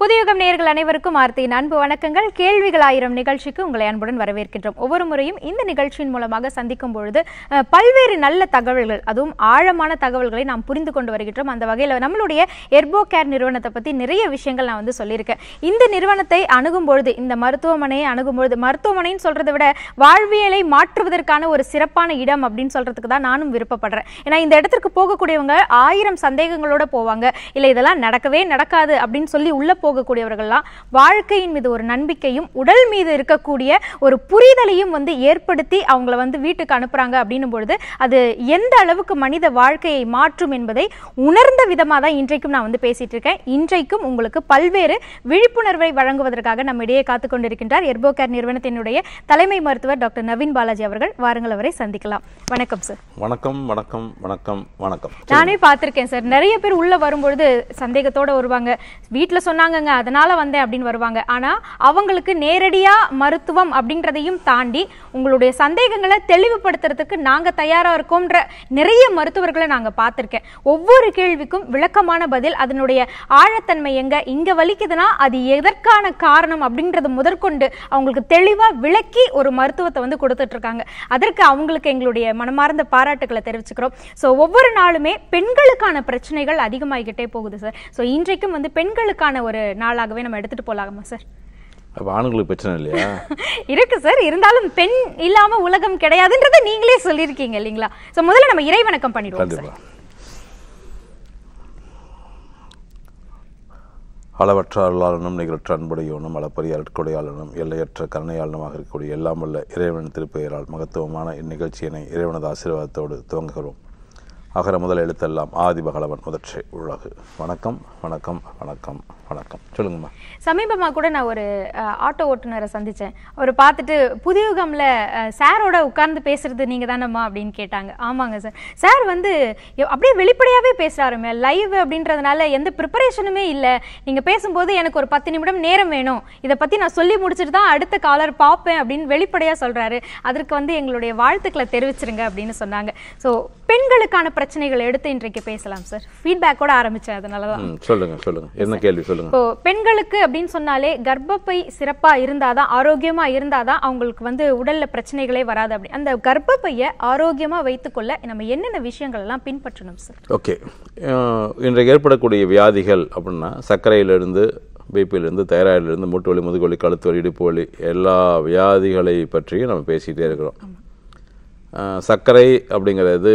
புதியுகம் நேயர்கள் அனைவருக்கும் ஆர்த்தியின் அன்பு வணக்கங்கள் கேள்விகள் ஆயிரம் நிகழ்ச்சிக்கு உங்களை அன்புடன் வரவேற்கின்றோம் ஒவ்வொரு முறையும் இந்த நிகழ்ச்சியின் மூலமாக சந்திக்கும் பொழுது அஹ், பல்வேறு நல்ல தகவல்கள் அதுவும் ஆழமான தகவல்களை நாம் புரிந்து கொண்டு வருகின்றோம் அந்த வகையில் நம்மளுடைய எர்போ கேர் நிறுவனத்தை பற்றி நிறைய விஷயங்கள் நான் வந்து சொல்லியிருக்கேன் இந்த நிறுவனத்தை அணுகும் பொழுது இந்த மருத்துவமனையை அணுகும் பொழுது மருத்துவமனைன்னு சொல்றதை விட வாழ்வியலை மாற்றுவதற்கான ஒரு சிறப்பான இடம் அப்படின்னு சொல்றதுக்கு தான் நானும் விருப்பப்படுறேன் ஏன்னா இந்த இடத்திற்கு போகக்கூடியவங்க ஆயிரம் சந்தேகங்களோட போவாங்க இல்லை இதெல்லாம் நடக்கவே நடக்காது அப்படின்னு சொல்லி உள்ள போகக்கூடியவர்கள்லாம் வாழ்க்கையின் மீது ஒரு நம்பிக்கையும் உடல் மீது இருக்கக்கூடிய ஒரு புரிதலையும் வந்து ஏற்படுத்தி அவங்கள வந்து வீட்டுக்கு அனுப்புறாங்க அப்படின்னும் பொழுது அது எந்த அளவுக்கு மனித வாழ்க்கையை மாற்றும் என்பதை உணர்ந்த விதமாக தான் இன்றைக்கும் நான் வந்து பேசிட்டு இருக்கேன் இன்றைக்கும் உங்களுக்கு பல்வேறு விழிப்புணர்வை வழங்குவதற்காக நம்ம இடையே காத்து கொண்டிருக்கின்றார் எர்போகேர் நிறுவனத்தினுடைய தலைமை மருத்துவர் டாக்டர் நவீன் பாலாஜி அவர்கள் வாருங்கள் அவரை சந்திக்கலாம் வணக்கம் சார் வணக்கம் வணக்கம் வணக்கம் வணக்கம் நானே பார்த்திருக்கேன் சார் நிறைய பேர் உள்ள வரும்பொழுது சந்தேகத்தோட வருவாங்க வீட்ல சொன்னாங்கங்க அதனால வந்தேன் அப்படின்னு வருவாங்க ஆனா அவங்களுக்கு நேரடியா மருத்துவம் அப்படின்றதையும் தாண்டி உங்களுடைய சந்தேகங்களை தெளிவுபடுத்துறதுக்கு நாங்க தயாரா இருக்கோம்ன்ற நிறைய மருத்துவர்களை நாங்க பார்த்திருக்கேன் ஒவ்வொரு கேள்விக்கும் விளக்கமான பதில் அதனுடைய ஆழத்தன்மை எங்க இங்க வலிக்குதுன்னா அது எதற்கான காரணம் அப்படின்றத முதற்கொண்டு அவங்களுக்கு தெளிவா விளக்கி ஒரு மருத்துவத்தை வந்து கொடுத்துட்டு இருக்காங்க அதற்கு அவங்களுக்கு எங்களுடைய மனமார்ந்த பாராட்டுக்களை தெரிவிச்சுக்கிறோம் ஸோ ஒவ்வொரு நாளுமே பெண்களுக்கான பிரச்சனைகள் அதிகமாகிக்கிட்டே போகுது சார் ஸோ இன்றைக்கும் வந்து பெண்களுக்கான ஒரு நாளாகவே நம்ம எடுத்துட்டு போலாமா சார் அப்போ ஆண்களுக்கு பிரச்சனை இல்லையா இருக்கு சார் இருந்தாலும் பெண் இல்லாம உலகம் கிடையாதுன்றதை நீங்களே சொல்லியிருக்கீங்க இல்லைங்களா ஸோ முதல்ல நம்ம இறைவணக்கம் பண்ணிடுவோம் சார் கண்டிப்பா அளவற்ற அருளாளனும் நிகழற்ற அன்புடையோனும் அளப்பரிய அருட்கொடையாளனும் எல்லையற்ற கருணையாளனுமாக இருக்கக்கூடிய எல்லாம் வல்ல இறைவன் திருப்பெயரால் மகத்துவமான இந்நிகழ்ச்சியினை இறைவனது ஆசீர்வாதத்தோடு துவங்குகிறோம் அகர முதல் எழுத்தெல்லாம் ஆதி பகலவன் முதற்றை உலகு வணக்கம் வணக்கம் வணக்கம் வணக்கம் சொல்லுங்கம்மா சமீபமா கூட நான் ஒரு அஹ், ஆட்டோ ஓட்டுநரை சந்திச்சேன் அவர் பார்த்துட்டு புதியுகம்ல அஹ், சாரோட உட்கார்ந்து பேசுறது நீங்க தானம்மா அப்படின்னு கேட்டாங்க ஆமாங்க சார் சார் வந்து எ- அப்படியே வெளிப்படையாவே பேசுறாருமே லைவ் அப்படின்றதுனால எந்த ப்ரிப்பரேஷனுமே இல்ல நீங்க பேசும்போது எனக்கு ஒரு பத்து நிமிடம் நேரம் வேணும் இதை பத்தி நான் சொல்லி முடிச்சுட்டு தான் அடுத்த காலர் பார்ப்பேன் அப்படின்னு வெளிப்படையா சொல்றாரு அதற்கு வந்து எங்களுடைய வாழ்த்துக்களை தெரிவிச்சிருங்க அப்படின்னு சொன்னாங்க ஸோ பெண்களுக்கான பிரச்சனைகளை எடுத்து இன்றைக்கு பேசலாம் சார் ஃபீட்பேக்கோட ஆரம்பிச்சேன் அதனால தான் ம் சொல்லுங்க சொல்லுங்க என்ன கேள்வி சொல்லுங்க இப்போ பெண்களுக்கு அப்படின்னு சொன்னாலே கர்ப்பப்பை சிறப்பா இருந்தாதான் ஆரோக்கியமா இருந்தாதான் அவங்களுக்கு வந்து உடல்ல பிரச்சனைகளே வராது அப்படி அந்த கர்ப்பப்பையை ஆரோக்கியமா வைத்துக்கொள்ள நம்ம என்னென்ன விஷயங்கள் எல்லாம் பின்பற்றணும் சார் ஓகே அஹ் இன்றைக்கு ஏற்படக்கூடிய வியாதிகள் அப்படின்னா சர்க்கரையிலிருந்து பிபியிலிருந்து தைராய்டிலிருந்து மூட்டு வலி முதுகு வலி கழுத்து வலி இடுப்பு வலி எல்லா வியாதிகளை பற்றியும் நம்ம பேசிகிட்டே இருக்கிறோம் அஹ் சர்க்கரை அப்படிங்கிறது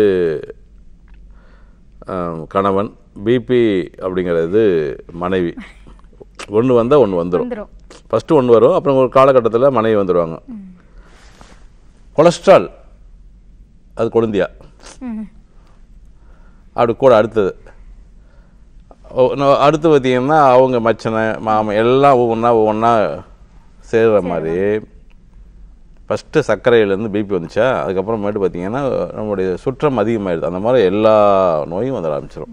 அஹ் கணவன் பிபி அப்படிங்கிறது மனைவி ஒன்று வந்தால் ஒன்று வந்துடும் வந்துரும் ஃபஸ்ட்டு ஒன்று வரும் அப்புறம் ஒரு காலகட்டத்தில் மனைவி வந்துடுவாங்க கொலஸ்ட்ரால் அது கொழுந்தியா ம். அப்படி கூட அடுத்தது ஓ, நோ- அடுத்து பார்த்தீங்கன்னா அவங்க மச்சனை மாமன் எல்லாம் ஒவ்வொன்றா ஒவ்வொன்றா சேர்ற மாதிரி ஃபஸ்ட்டு சர்க்கரையிலேருந்து பிபி வந்துச்சா அதுக்கப்புறமேட்டு பார்த்தீங்கன்னா நம்முடைய சுற்றம் அதிகமாயிடுது அந்த மாதிரி எல்லா நோயும் வந்து ஆரம்பிச்சிடும்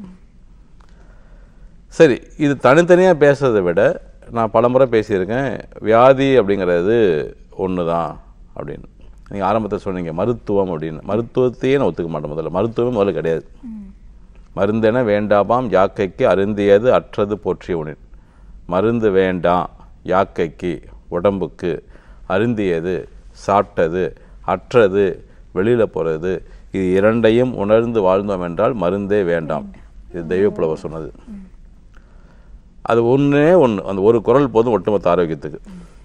சரி இது தனித்தனியாக பேசுறதை விட நான் பலமுறை பேசியிருக்கேன் வியாதி அப்படிங்கிறது ஒன்று தான் அப்படின்னு நீங்கள் ஆரம்பத்தில் சொன்னீங்க மருத்துவம் அப்படின்னு மருத்துவத்தையே நான் ஒத்துக்க மாட்டேன் முதல்ல மருத்துவமே முதல்ல கிடையாது மருந்தென வேண்டாமாம் யாக்கைக்கு அருந்தியது அற்றது போற்றிய உணின் மருந்து வேண்டாம் யாக்கைக்கு உடம்புக்கு அருந்தியது சாப்பிட்டது அற்றது வெளியில் போகிறது இது இரண்டையும் உணர்ந்து வாழ்ந்தோம் என்றால் மருந்தே வேண்டாம் இது தெய்வப்புலவர் சொன்னது அது ஒன்றே ஒன்று அந்த ஒரு குரல் போதும் ஒட்டுமொத்த ஆரோக்கியத்துக்கு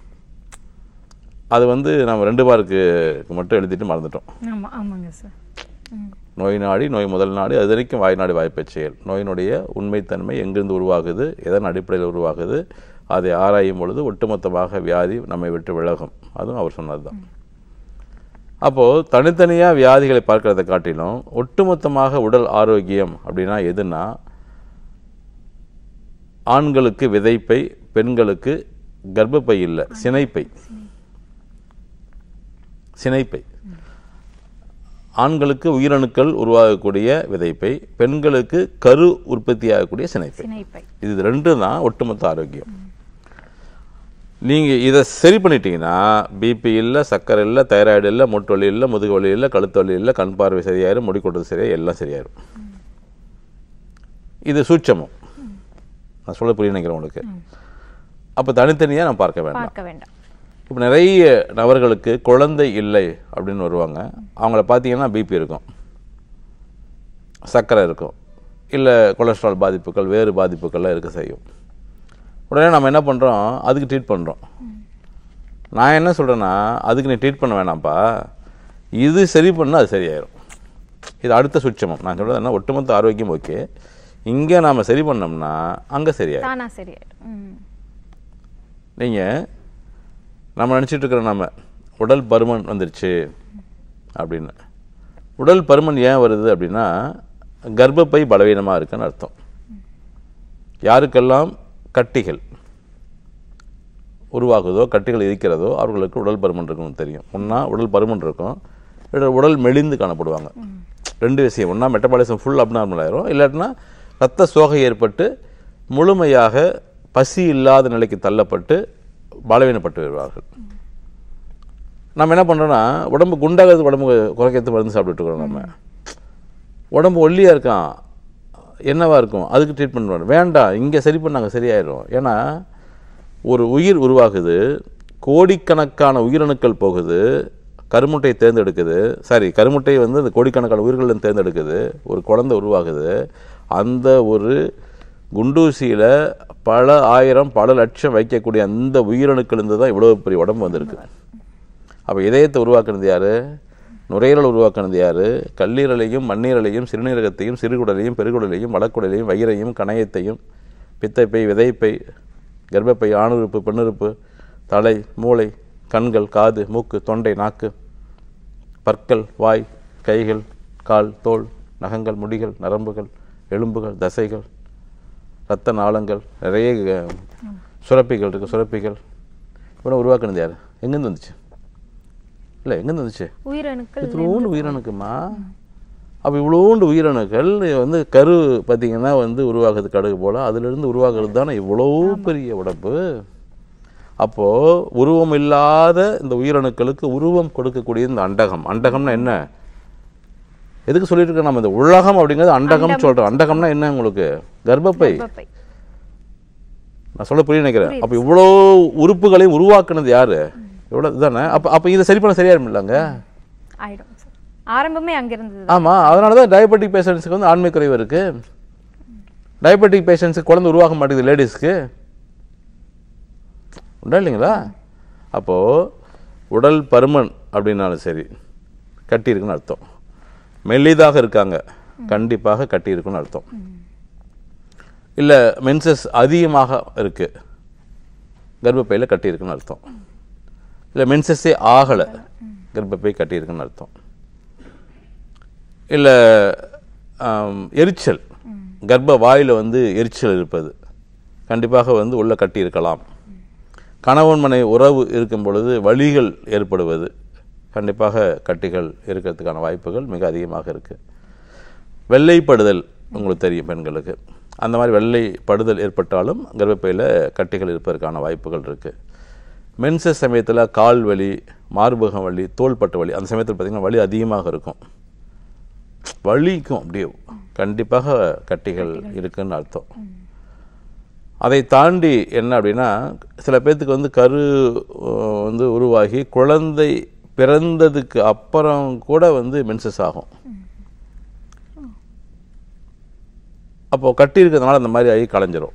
அது வந்து நம்ம ரெண்டு மார்க்கு மட்டும் எழுதிட்டு மறந்துட்டோம் ஆமா ஆமாங்க சார் நோய் நாடி நோய் முதல் நாடி அது வரைக்கும் வாய் நாடி வாய்ப்பச் செயல் நோயினுடைய உண்மைத்தன்மை எங்கிருந்து உருவாகுது எதன் அடிப்படையில் உருவாகுது அதை ஆராயும் பொழுது ஒட்டுமொத்தமாக வியாதி நம்மை விட்டு விலகும் அதுவும் அவர் சொன்னது தான் அப்போது தனித்தனியாக வியாதிகளை பார்க்கறதை காட்டிலும் ஒட்டுமொத்தமாக உடல் ஆரோக்கியம் அப்படின்னா எதுனா ஆண்களுக்கு விதைப்பை பெண்களுக்கு கர்ப்பப்பை இல்லை சினைப்பை சினைப்பை ஆண்களுக்கு உயிரணுக்கள் உருவாகக்கூடிய விதைப்பை பெண்களுக்கு கரு உற்பத்தியாகக்கூடிய சினைப்பை சினைப்பை இது ரெண்டும் தான் ஒட்டுமொத்த ஆரோக்கியம் நீங்கள் இதை சரி பண்ணிட்டீங்கன்னா பிபி இல்லை சர்க்கரை இல்லை தைராய்டு இல்லை மூட்டு வலி இல்லை முதுகு வலி இல்லை கழுத்து வலி இல்லை கண் பார்வை சரியாயிரும் முடி கொட்டுறது சரியாயிரும் எல்லாம் சரியாயிரும் இது சூட்சமம் நான் சொல்ல புரிய நினைக்கிறேன் உங்களுக்கு அப்போ தனித்தனியாக நம்ம பார்க்க வேண்டாம் பார்க்க வேண்டாம் இப்போ நிறைய நபர்களுக்கு குழந்தை இல்லை அப்படின்னு வருவாங்க அவங்கள பார்த்தீங்கன்னா பிபி இருக்கும் சர்க்கரை இருக்கும் இல்லை கொலஸ்ட்ரால் பாதிப்புகள் வேறு பாதிப்புகள்லாம் இருக்க செய்யும் உடனே நம்ம என்ன பண்ணுறோம் அதுக்கு ட்ரீட் பண்ணுறோம் நான் என்ன சொல்கிறேன்னா அதுக்கு நீ ட்ரீட் பண்ண வேணாம்ப்பா இது சரி பண்ணால் அது சரியாயிரும் இது அடுத்த சுட்சமம் நான் சொல்கிறது என்ன ஒட்டுமொத்த ஆரோக்கியம் ஓகே இங்கே நாம் சரி பண்ணோம்னா அங்கே சரியாயிரும் தானா சரியாயிடும் ம். நீங்கள் நம்ம நினச்சிட்டு இருக்கிற நம்ம உடல் பருமன் வந்துருச்சு அப்படின்னு உடல் பருமன் ஏன் வருது அப்படின்னா கர்ப்பப்பை பலவீனமாக இருக்குன்னு அர்த்தம் யாருக்கெல்லாம் கட்டிகள் உருவாகுதோ கட்டிகள் இருக்கிறதோ அவர்களுக்கு உடல் பருமன் இருக்குன்னு தெரியும் ஒன்றா உடல் பருமன் இருக்கும் இல்லை உடல் மெலிந்து காணப்படுவாங்க ரெண்டு விஷயம் ஒன்றா மெட்டபாலிசம் ஃபுல் அப்நார்மல் ஆயிரும் இல்லாட்டினா ரத்த சோகை ஏற்பட்டு முழுமையாக பசி இல்லாத நிலைக்கு தள்ளப்பட்டு பலவீனப்பட்டு வருவார்கள் நம்ம என்ன பண்ணுறோன்னா உடம்பு குண்டாகிறது உடம்பு குறைக்கிறது மருந்து சாப்பிட்டுட்டு இருக்கிறோம் நம்ம உடம்பு ஒல்லியாக இருக்கான் என்னவா இருக்கும் அதுக்கு ட்ரீட்மெண்ட் பண்ணணும் வேண்டாம் இங்கே சரி பண்ணாங்க சரியாயிடும் ஏன்னா ஒரு உயிர் உருவாகுது கோடிக்கணக்கான உயிரணுக்கள் போகுது கருமுட்டையை தேர்ந்தெடுக்குது சாரி கருமுட்டை வந்து அந்த கோடிக்கணக்கான உயிர்களையும் தேர்ந்தெடுக்குது ஒரு குழந்தை உருவாகுது அந்த ஒரு குண்டூசியில் பல ஆயிரம் பல லட்சம் வைக்கக்கூடிய அந்த உயிரணுக்கள் இருந்து தான் இவ்வளோ பெரிய உடம்பு வந்திருக்கு அப்போ இதயத்தை உருவாக்குனது யாரு நுரையீரல் உருவாக்குனது யாரு கல்லீரலையும் மண்ணீரலையும் சிறுநீரகத்தையும் சிறுகுடலையும் பெருகுடலையும் வளக்குடலையும் வயிறையும் கணையத்தையும் பித்தைப்பை விதைப்பை கர்ப்பப்பை ஆணுறுப்பு பெண்ணுறுப்பு தலை மூளை கண்கள் காது மூக்கு தொண்டை நாக்கு பற்கள் வாய் கைகள் கால் தோல் நகங்கள் முடிகள் நரம்புகள் எலும்புகள் தசைகள் இரத்த நாளங்கள் நிறைய அஹ், சுரப்பிகள் இருக்குது சுரப்பிகள் இவ்வளோ உருவாக்குனது யார் எங்கேருந்து வந்துச்சு இல்லை எங்கேருந்து வந்துச்சு உயிரணுக்கள் இவ்வளோண்டு உயிரணுக்குமா அப்போ இவ்வளோண்டு உயிரணுக்கள் வந்து கரு பார்த்தீங்கன்னா வந்து உருவாகுது கடுகு போல் அதிலிருந்து உருவாகிறது தானே இவ்வளோ பெரிய உடம்பு அப்போது உருவம் இல்லாத இந்த உயிரணுக்களுக்கு உருவம் கொடுக்கக்கூடிய இந்த அண்டகம் அண்டகம்னா என்ன எதுக்கு சொல்லிட்டு இருக்கோம் நம்ம இந்த உலகம் அப்படிங்கிறது அண்டகம் சொல்கிறோம் அண்டகம்னா என்ன உங்களுக்கு கர்ப்பப்பை கர்ப்பப்பை நான் சொல்ல புரிய நினைக்கிறேன் அப்போ இவ்வளோ உறுப்புகளையும் உருவாக்குனது யாரு இவ்வளோ இதுதானே அப்போ அப்போ இதை சரி பண்ண சரியாயிரும் இல்லைங்க ஆயிடும் சார் ஆரம்பமே அங்கிருந்து ஆமா அதனால தான் டயபெட்டிக் பேஷண்ட்ஸுக்கு வந்து ஆண்மை குறைவு இருக்கு டயபெட்டிக் பேஷண்ட்ஸுக்கு குழந்தை உருவாக மாட்டேங்குது லேடிஸ்க்கு உண்டா இல்லைங்களா அப்போ உடல் பருமன் அப்படின்னாலும் சரி கட்டி இருக்குன்னு அர்த்தம் மெல்லிதாக இருக்காங்க கண்டிப்பாக கட்டி இருக்குன்னு அர்த்தம் இல்லை மென்சஸ் அதிகமாக இருக்கு கர்ப்பப்பையில் கட்டி இருக்குன்னு அர்த்தம் இல்லை மென்சஸே ஆகலை கர்ப்பப்பை கட்டி இருக்குன்னு அர்த்தம் இல்லை எரிச்சல் கர்ப்ப வாயில் வந்து எரிச்சல் இருப்பது கண்டிப்பாக வந்து உள்ள கட்டி இருக்கலாம் கணவன் மனை உறவு இருக்கும் பொழுது வலிகள் ஏற்படுவது கண்டிப்பாக கட்டிகள் இருக்கிறதுக்கான வாய்ப்புகள் மிக அதிகமாக இருக்குது வெள்ளைப்படுதல் உங்களுக்கு தெரியும் பெண்களுக்கு அந்த மாதிரி வெள்ளைப்படுதல் ஏற்பட்டாலும் கர்ப்பப்பையில் கட்டிகள் இருப்பதற்கான வாய்ப்புகள் இருக்குது மென்சஸ் சமயத்தில் கால் வலி மார்பகம் வலி தோள்பட்டு வலி அந்த சமயத்தில் பார்த்திங்கன்னா வலி அதிகமாக இருக்கும் வலிக்கும் அப்படியே கண்டிப்பாக கட்டிகள் இருக்குன்னு அர்த்தம் அதை தாண்டி என்ன அப்படின்னா சில பேர்த்துக்கு வந்து கரு அஹ், வந்து உருவாகி குழந்தை பிறந்ததுக்கு அப்புறம் கூட வந்து மென்சஸ் ஆகும் அப்போ கட்டி இருக்கிறதுனால அந்த மாதிரி ஆகி கலைஞ்சிரும்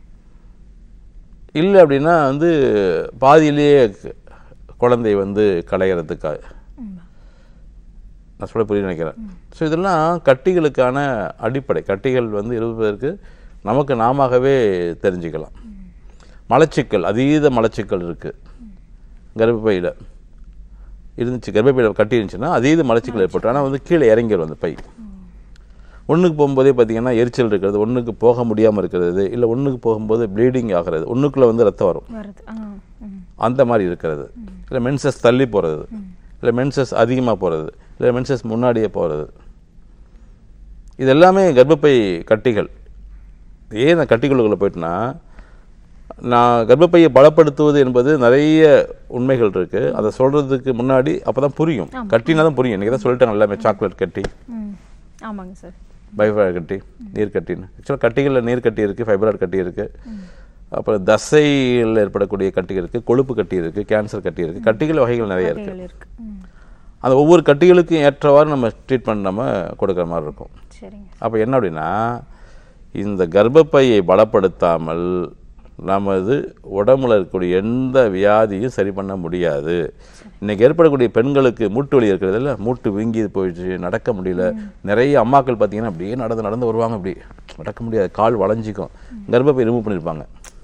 இல்லை அப்படின்னா வந்து பாதியிலேயே கு- குழந்தை வந்து கலையிறதுக்காக நான் சொல்ல புரிய நினைக்கிறேன் ஸோ இதெல்லாம் கட்டிகளுக்கான அடிப்படை கட்டிகள் வந்து இருப்பதற்கு நமக்கு நாமவே தெரிஞ்சுக்கலாம் மலச்சிக்கல் அதீத மலச்சிக்கல் இருக்குது கர்ப்பப்பையில் இருந்துச்சு கர்ப்பப்பையில் கட்டி இருந்துச்சுன்னா அதீத மலச்சிக்கல் ஏற்பட்டு ஆனால் வந்து கீழே இறங்கிடும் அந்த பை ஒன்றுக்கு போகும்போதே பார்த்தீங்கன்னா எரிச்சல் இருக்கிறது ஒன்றுக்கு போக முடியாமல் இருக்கிறது இல்லை ஒன்றுக்கு போகும்போது ப்ளீடிங் ஆகிறது ஒன்றுக்குள்ளே வந்து ரத்தம் வரும் வருது ஆ ம். அந்த மாதிரி இருக்கிறது இல்லை மென்சஸ் தள்ளி போகிறது இல்லை மென்சஸ் அதிகமாக போகிறது இல்லை மென்சஸ் முன்னாடியே போகிறது இது எல்லாமே கர்ப்பப்பை கட்டிகள் ஏன் நான் கட்டிகளுக்குள்ளே போயிட்டுனா நான் கர்ப்பப்பையை பலப்படுத்துவது என்பது நிறைய உண்மைகள் இருக்குது அதை சொல்கிறதுக்கு முன்னாடி அப்போ தான் புரியும் கட்டினா தான் புரியும் இன்றைக்கி தான் சொல்லிட்டாங்க எல்லாமே சாக்லேட் கட்டி ம் ஆமாங்க சார் பைஃபர் கட்டி நீர் கட்டின்னு ஆக்சுவலாக கட்டிகளில் நீர் கட்டி இருக்குது ஃபைபராய்டு கட்டி இருக்குது அப்புறம் தசையில் ஏற்படக்கூடிய கட்டிகள் இருக்குது கொழுப்பு கட்டி இருக்குது கேன்சர் கட்டி இருக்குது கட்டிகள் வகைகள் நிறைய இருக்குது கட்டிகள் இருக்கு ம். அந்த ஒவ்வொரு கட்டிகளுக்கும் ஏற்றவாறு நம்ம ட்ரீட்மெண்ட் நம்ம கொடுக்குற மாதிரி இருக்கும் சரிங்க அப்போ என்ன அப்படின்னா இந்த கர்ப்பப்பையை பலப்படுத்தாமல் நமது உடம்புல இருக்கக்கூடிய எந்த வியாதியும் சரி பண்ண முடியாது இன்னைக்கு ஏற்படக்கூடிய பெண்களுக்கு மூட்டு வலி இருக்கிறது இல்ல மூட்டு வீங்கி போயிடுச்சு நடக்க முடியல நிறைய அம்மாக்கள் பார்த்தீங்கன்னா அப்படியே நடந்து நடந்து வருவாங்க அப்படி நடக்க முடியாது கால் வளைஞ்சிக்கும் கர்ப்பப்பை ரிமூவ் பண்ணியிருப்பாங்க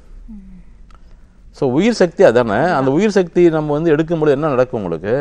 ஸோ உயிர் சக்தி அதானே அந்த உயிர் சக்தி நம்ம வந்து எடுக்கும்போது என்ன நடக்கும் உங்களுக்கு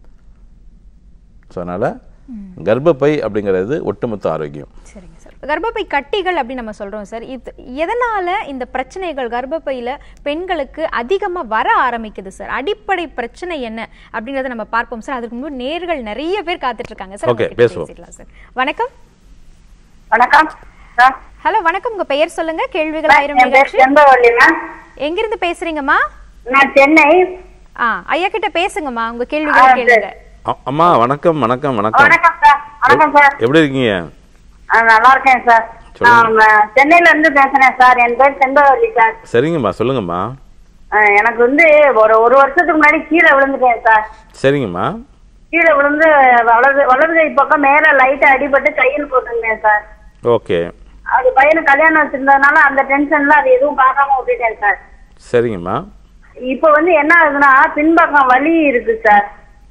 ஸோ அதனால் கர்ப்பப்பை அப்படிங்கிறது ஒட்டுமொத்த ஆரோக்கியம் சரிங்க சார் கர்ப்பப்பை கட்டிகள் அப்படின்னு நம்ம சொல்றோம் சார் இது எதனால இந்த பிரச்சனைகள் கர்ப்பப்பையில பெண்களுக்கு அதிகமா வர ஆரம்பிக்குது சார் அடிப்படை பிரச்சனை என்ன அப்படிங்கறத நம்ம பார்ப்போம் சார் அதுக்கு முன்பு நேர்கள் நிறைய பேர் காத்துட்டு இருக்காங்க சார் Okay, அவங்க கிட்ட பேசுவோம். பேசிடலாம் சார் வணக்கம் வணக்கம் சார் ஹலோ வணக்கம் உங்க பெயர் சொல்லுங்க கேள்விகள் ஆயிரம் என் பேர் நிகழ்ச்சி செம்பவள்ளி மேம் எங்கிருந்து பேசுறீங்கம்மா நான் சென்னை ஆ ஐயா கிட்ட பேசுங்கம்மா உங்க கேள்விகளை ஆ, கேளுங்க அ- அம்மா வணக்கம் வணக்கம் வணக்கம் வணக்கம் சார் வணக்கம் சார் எப்படி இருக்கீங்க ஆ, நல்லா இருக்கேன் சார் நான் ம- சென்னையில இருந்து பேசுறேன் சார் என் பேர் செம்பவள்ளி சார் சரிங்கம்மா சொல்லுங்கம்மா ஆ, எனக்கு வந்து ஒரு ஒரு வருஷத்துக்கு முன்னாடி கீழே விழுந்துட்டேன் சார் சரிங்கம்மா கீழே விழுந்து வலது வலது கை பக்கம் மேல லைட்டா அடிபட்டு கையில் போட்டிருந்தேன் சார் ஓகே அது பையனுக்கு கல்யாணம் வச்சிருந்ததுனால அந்த டென்ஷன்ல அது எதுவும் பார்க்காம விட்டுட்டேன் சார் சரிங்கம்மா இப்போ வந்து என்ன ஆகுதுன்னா பின்பக்கம் வலி இருக்கு சார்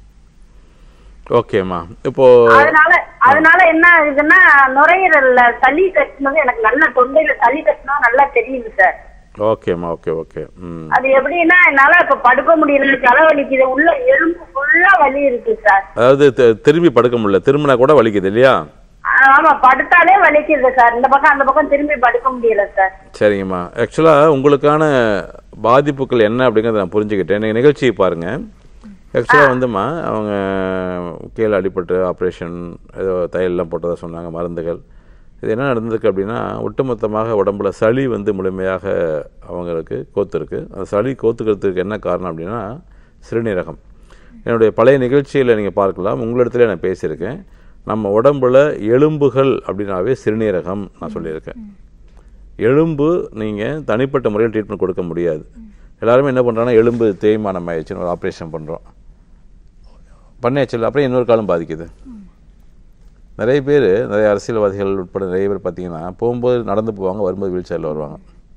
ஓகேம்மா இப்போ அதனால அதனால என்ன ஆகுதுன்னா நுரையீரல்ல சளி கட்டினது எனக்கு நல்ல தொண்டையில சளி கட்டினா நல்லா தெரியுது சார் ஓகேம்மா ஓகே ஓகே ம் அது எப்படின்னா என்னால இப்ப படுக்க முடியல தலைவலிக்குது உள்ள எலும்பு ஃபுல்லா வலி இருக்கு சார் அதாவது தி- திரும்பி படுக்க முடியல திரும்பினா கூட வலிக்குது இல்லையா ஆமா படுத்தாலே வலிக்குது சார் இந்த பக்கம் அந்த பக்கம் திரும்பி படுக்க முடியல சார் சரிங்கம்மா ஆக்சுவலாக உங்களுக்கான பாதிப்புகள் என்ன அப்படிங்கிறத நான் புரிஞ்சுக்கிட்டேன் நீங்கள் நிகழ்ச்சியை பாருங்கள் ஆக்சுவலாக வந்துமா அவங்க கீழே அடிபட்டு ஆப்ரேஷன் ஏதோ தையல்லாம் போட்டதா சொன்னாங்க மருந்துகள் இது என்ன நடந்திருக்கு அப்படின்னா ஒட்டுமொத்தமாக உடம்புல சளி வந்து முழுமையாக அவங்களுக்கு கோத்துருக்கு அந்த சளி கோத்துக்கிறதுக்கு என்ன காரணம் அப்படின்னா சிறுநீரகம் என்னுடைய பழைய நிகழ்ச்சியில் நீங்கள் பார்க்கலாம் உங்களிடத்துல நான் பேசியிருக்கேன் நம்ம உடம்புல எலும்புகள் அப்படின்னாவே சிறுநீரகம் நான் சொல்லியிருக்கேன் எலும்பு நீங்கள் தனிப்பட்ட முறையில் ட்ரீட்மெண்ட் கொடுக்க முடியாது எல்லாருமே என்ன பண்ணுறாங்கன்னா எலும்பு தேய்மானம் ஆயிடுச்சுன்னு ஒரு ஆப்ரேஷன் பண்ணுறோம் பண்ணியாச்சு அப்புறம் இன்னொரு காலம் பாதிக்குது நிறைய பேர் நிறைய அரசியல்வாதிகள் உட்பட நிறைய பேர் பார்த்தீங்கன்னா போகும்போது நடந்து போவாங்க வரும்போது வீல் சேரில் வருவாங்க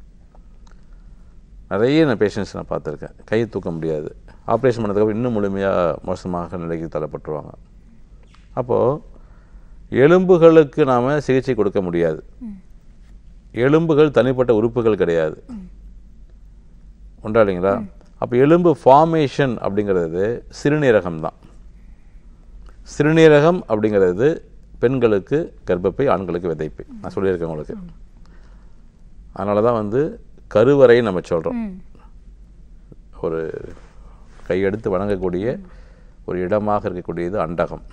நிறைய நான் பேஷண்ட்ஸ் நான் பார்த்துருக்கேன் கையை தூக்க முடியாது ஆப்ரேஷன் பண்ணதுக்கப்புறம் இன்னும் முழுமையாக மோசமாக நிலைக்கு தள்ளப்பட்டுருவாங்க அப்போது எலும்புகளுக்கு நாம் சிகிச்சை கொடுக்க முடியாது எலும்புகள் தனிப்பட்ட உறுப்புகள் கிடையாது உண்டா இல்லைங்களா அப்போ எலும்பு ஃபார்மேஷன் அப்படிங்கிறது சிறுநீரகம் தான் சிறுநீரகம் அப்படிங்கிறது பெண்களுக்கு கர்ப்பப்பை ஆண்களுக்கு விதைப்பை நான் சொல்லியிருக்கேன் உங்களுக்கு அதனால தான் வந்து கருவறை நம்ம சொல்கிறோம் ம். ஒரு கையெடுத்து வணங்கக்கூடிய ஒரு இடமாக இருக்கக்கூடியது அண்டகம்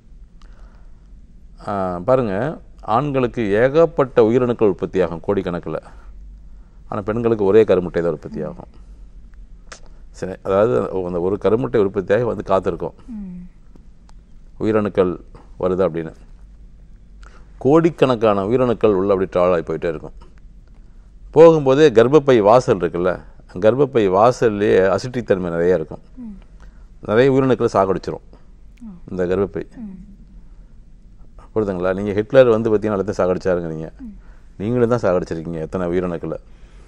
ஆ, பாருங்க ஆண்களுக்கு ஏகப்பட்ட உயிரணுக்கள் உற்பத்தி ஆகும் கோடிக்கணக்கில் ஆனால் பெண்களுக்கு ஒரே கருமுட்டை தான் உற்பத்தி ஆகும் சரி அதாவது அந்த ஒரு கருமுட்டை உற்பத்தியாகி வந்து காத்திருக்கும் உயிரணுக்கள் வருது அப்படின்னு கோடிக்கணக்கான உயிரணுக்கள் உள்ள அப்படி ட்ராவல் ஆகி போயிட்டே இருக்கும் போகும்போதே கர்ப்பப்பை வாசல் இருக்குல்ல கர்ப்பப்பை வாசல்லையே அசிட்டிக் தன்மை நிறைய இருக்கும் நிறைய உயிரணுக்களை சாகடிச்சிரும் இந்த கர்ப்பப்பை புரியுதுங்களா நீங்கள் ஹிட்லர் வந்து பார்த்தீங்கன்னா எல்லாத்தையும் சாகடிச்சாருங்க நீங்கள் நீங்களும் தான் சாகடிச்சிருக்கீங்க எத்தனை உயிரணுக்களை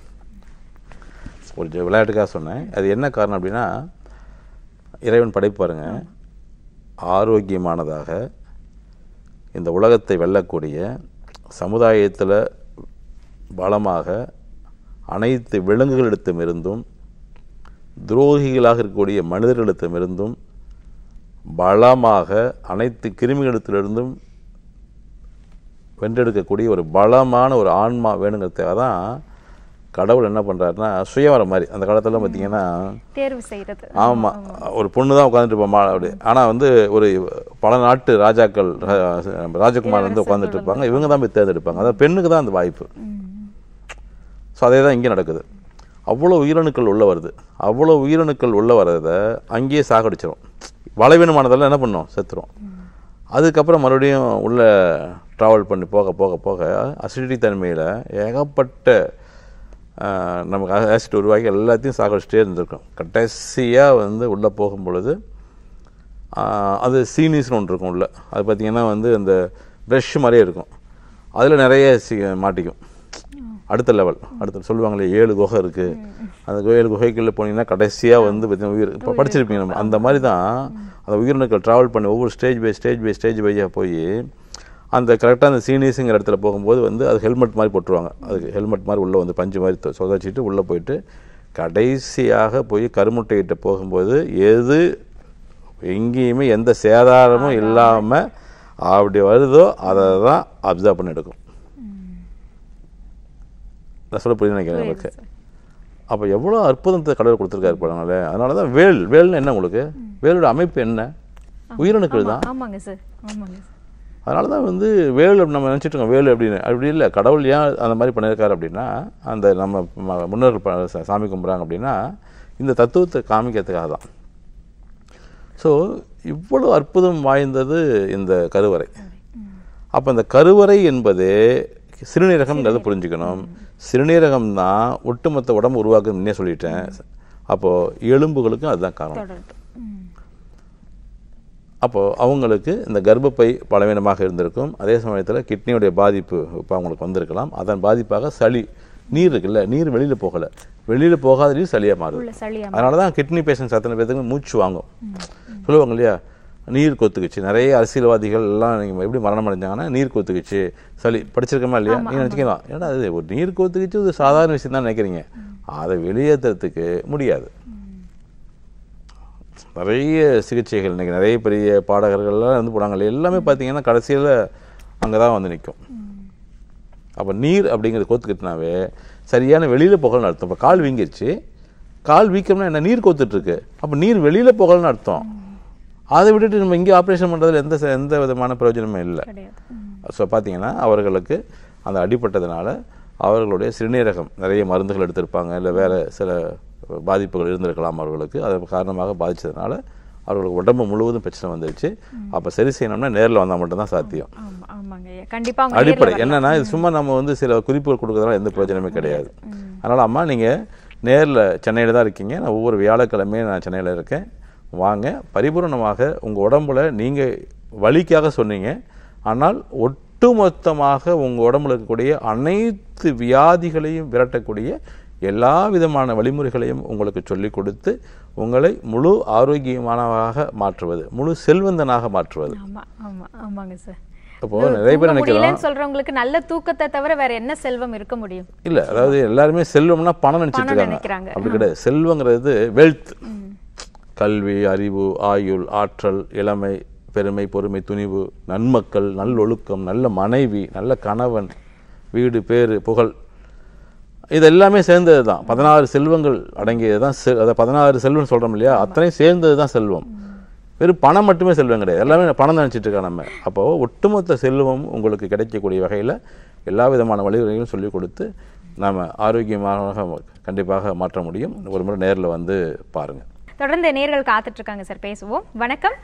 ஒரு ஜ- விளையாட்டுக்காக சொன்னேன் அது என்ன காரணம் அப்படின்னா இறைவன் படைப்பாருங்க ஆரோக்கியமானதாக இந்த உலகத்தை வெல்லக்கூடிய சமுதாயத்தில் பலமாக அனைத்து விலங்குகளிடத்திலிருந்தும் துரோகிகளாக இருக்கக்கூடிய மனிதர்களிடத்திலிருந்தும் பலமாக அனைத்து கிருமிகளிடத்திலிருந்தும் வென்றெடுக்கக்கூடிய ஒரு பலமான ஒரு ஆன்மா வேணுங்கிறதுக்காக தான் கடவுள் என்ன பண்ணுறாருன்னா சுயவரம் மாதிரி அந்த காலத்துல பார்த்தீங்கன்னா தேர்வு செய்யறது ஆமா ஒரு பொண்ணு தான் உட்காந்துட்டு இருப்பான் அப்படி ஆனா வந்து ஒரு பல நாட்டு ராஜாக்கள் ரா- ராஜகுமார் வந்து உட்காந்துட்டு இருப்பாங்க இவங்க தான் போய் தேர்ந்தெடுப்பாங்க அதாவது பெண்ணுக்கு தான் அந்த வாய்ப்பு ஸோ அதே தான் இங்கே நடக்குது அவ்வளோ உயிரணுக்கள் உள்ள வருது அவ்வளோ உயிரணுக்கள் உள்ள வர்றதை அங்கேயே சாகடிச்சிரும் பலவீனமானதெல்லாம் என்ன பண்ணும் செத்துரும் அதுக்கப்புறம் மறுபடியும் உள்ள ட்ராவல் பண்ணி போக போக போக அசிடிட்டி தன்மையில் ஏகப்பட்ட ஆஹ், நமக்கு ஆசிட் உருவாக்கி எல்லாத்தையும் சாகடிச்சிட்டே இருந்திருக்கும் கடைசியாக வந்து உள்ளே போகும் பொழுது ஆஹ், அது சீனிஸ்னு ஒன்று இருக்கும் உள்ள அது பார்த்தீங்கன்னா வந்து அந்த ப்ரஷ் மாதிரியே இருக்கும் அதில் நிறைய சி மாட்டிக்கும் அடுத்த லெவல் அடுத்த சொல்லுவாங்களே ஏழு குகை இருக்குது அந்த ஏழு குகைக்குள்ளே போனீங்கன்னா கடைசியாக வந்து பார்த்தீங்கன்னா உயிர் இப்போ படிச்சிருப்பீங்க நம்ம அந்த மாதிரி தான் அந்த உயிரணுக்கள் ட்ராவல் பண்ணி ஒவ்வொரு stage by stage by stage பையாக போய் அந்த கரெக்டாக அந்த சீனியர்ஸுங்கிற இடத்துல போகும்போது வந்து அது ஹெல்மெட் மாதிரி போட்டுருவாங்க அதுக்கு ஹெல்மெட் மாதிரி உள்ளே வந்து பஞ்சு மாதிரி தொ- சொதச்சிட்டு உள்ளே போயிட்டு கடைசியாக போய் கருமுட்டையிட்ட போகும்போது எது எங்கேயுமே எந்த சேதாரமும் இல்லாமல் அப்படி வருதோ அதை தான் அப்சர்வ் பண்ணி எடுக்கும் நான் சொல்ல புரியுது நினைக்கிறேன் உங்களுக்கு அப்போ எவ்வளோ அற்புதத்தை கடவுள் கொடுத்துருக்காரு பாருங்களே அதனால தான் வேல் வேல்னு என்ன உங்களுக்கு வேலோட அமைப்பு என்ன உயிரணுக்கள் தான் ஆமாங்க சார் ஆமாங்க சார் அதனால தான் வந்து வேல் அப்படி நம்ம நினச்சிட்டு இருக்கோம் வேல் அப்படின்னு அப்படி இல்லை கடவுள் ஏன் அந்த மாதிரி பண்ணியிருக்காரு அப்படின்னா அந்த நம்ம ம- முன்னோர்கள் ப- சா- சாமி கும்பிட்றாங்க அப்படின்னா இந்த தத்துவத்தை காமிக்கிறதுக்காக தான் ஸோ இவ்வளோ அற்புதம் வாய்ந்தது இந்த கருவறை அப்போ இந்த கருவறை என்பது சிறுநீரகம்ங்கிறத புரிஞ்சுக்கணும் சிறுநீரகம் தான் ஒட்டுமொத்த உடம்பு உருவாக்குன்னு முன்னே சொல்லிட்டேன் அப்போது எலும்புகளுக்கும் அதுதான் காரணம் தொடர்ந்து ம். அப்போது அவங்களுக்கு இந்த கர்ப்பப்பை பலவீனமாக இருந்திருக்கும் அதே சமயத்தில் கிட்னியுடைய பாதிப்பு இப்போ அவங்களுக்கு வந்திருக்கலாம் அதன் பாதிப்பாக சளி நீர் இருக்குல்ல நீர் வெளியில் போகலை வெளியில் போகாத நீர் சளியாக மாறுது உள்ள சளியா அதனால தான் கிட்னி பேஷண்ட்ஸ் அத்தனை பேருக்கு மூச்சு வாங்கும் சொல்லுவாங்க இல்லையா நீர் கொத்துக்குச்சு நிறைய அரசியல்வாதிகள் எல்லாம் நீங்கள் எப்படி மரணம் அடைஞ்சாங்கன்னா நீர் கொத்துக்குச்சு சளி படிச்சிருக்கமா இல்லையா நீங்கள் நினச்சிக்கலாம் ஏன்னா அது ஒரு நீர் கொத்துக்குச்சு ஒரு சாதாரண விஷயம் தான் நினைக்கிறீங்க அதை வெளியேற்றுறதுக்கு முடியாது நிறைய சிகிச்சைகள் இன்னைக்கு நிறைய பெரிய பாடகர்கள்லாம் வந்து போனாங்க எல்லாமே பார்த்தீங்கன்னா கடைசியில் அங்கே தான் வந்து நிற்கும் அப்போ நீர் அப்படிங்கிறது கோத்துக்கிட்டுனாவே சரியான வெளியில் போகலன்னு அர்த்தம் இப்போ கால் வீங்கிருச்சு கால் வீக்கம்னா என்ன நீர் கோத்துட்ருக்கு அப்போ நீர் வெளியில் போகலன்னு அர்த்தம் அதை விட்டுட்டு நம்ம இங்கே ஆப்ரேஷன் பண்ணுறதுல எந்த ச- எந்த விதமான பிரயோஜனமும் இல்லை கிடையாது ம். ஸோ பார்த்தீங்கன்னா அவர்களுக்கு அந்த அடிபட்டதுனால அவர்களுடைய சிறுநீரகம் நிறைய மருந்துகள் எடுத்திருப்பாங்க இல்லை வேறு சில பாதிப்புகள் இருந்திருக்கலாம் அவர்களுக்கு அது காரணமாக பாதிச்சதுனால அவர்களுக்கு உடம்பு முழுவதும் பிரச்சனை வந்துருச்சு அப்போ சரி செய்யணும்னா நேரில் வந்தால் மட்டும்தான் சாத்தியம் ஆமா ஆமாங்க ஐயா கண்டிப்பா அவங்க அடிப்படை நேர்ல வரலாம். என்னன்னா இது சும்மா நம்ம வந்து சில குறிப்புகள் கொடுக்கறதுனால எந்த பிரயோஜனமே கிடையாது அதனால அம்மா நீங்க நேர்ல சென்னையில தான் இருக்கீங்க நான் ஒவ்வொரு வியாழக்கிழமையும் நான் சென்னையில இருக்கேன் வாங்க பரிபூரணமாக உங்க உடம்புல நீங்க வலிக்காக சொன்னீங்க ஆனால் ஒட்டுமொத்தமாக உங்க உடம்புல இருக்கக்கூடிய அனைத்து வியாதிகளையும் விரட்டக்கூடிய எல்லா விதமான வழிமுறைகளையும் உங்களுக்கு சொல்லிக் கொடுத்து உங்களை முழு ஆரோக்கியமானவராக மாற்றுவது முழு செல்வந்தனாக மாற்றுவது ஆமா ஆமா ஆமாங்க சார் அப்போ நிறைய பேர் தூங்க நினைக்கிறோம் முடியலன்னு சொல்றவங்களுக்கு நல்ல தூக்கத்தை தவிர வேற என்ன செல்வம் இருக்க முடியும் இல்ல அதாவது எல்லாருமே செல்வம்னா பணம் நினைச்சிட்டு பணம் இருக்காங்க நினைக்கிறாங்க. அப்படி கிடையாது செல்வங்கிறது வெல்த் கல்வி அறிவு ஆயுள் ஆற்றல் இளமை பெருமை பொறுமை துணிவு நன்மக்கள் நல்லொழுக்கம் நல்ல மனைவி நல்ல கணவன் வீடு பேரு புகழ் இது எல்லாமே சேர்ந்தது தான் பதினாறு செல்வங்கள் அடங்கியது தான் செ அதை பதினாறு செல்வம் சொல்றோம் இல்லையா அத்தனையும் சேர்ந்தது தான் செல்வம் வெறும் பணம் மட்டுமே செல்வம் கிடையாது எல்லாமே பணம் நினச்சிட்டு இருக்கோம் நம்ம அப்போ ஒட்டுமொத்த செல்வம் உங்களுக்கு கிடைக்கக்கூடிய வகையில் எல்லா விதமான வழிமுறைகளும் சொல்லிக் கொடுத்து நாம ஆரோக்கியமாக கண்டிப்பாக மாற்ற முடியும் ஒரு முறை நேரில் வந்து பாருங்க தொடர்ந்து நேர்கள் காத்துட்டு இருக்காங்க சார் பேசுவோம் வணக்கம்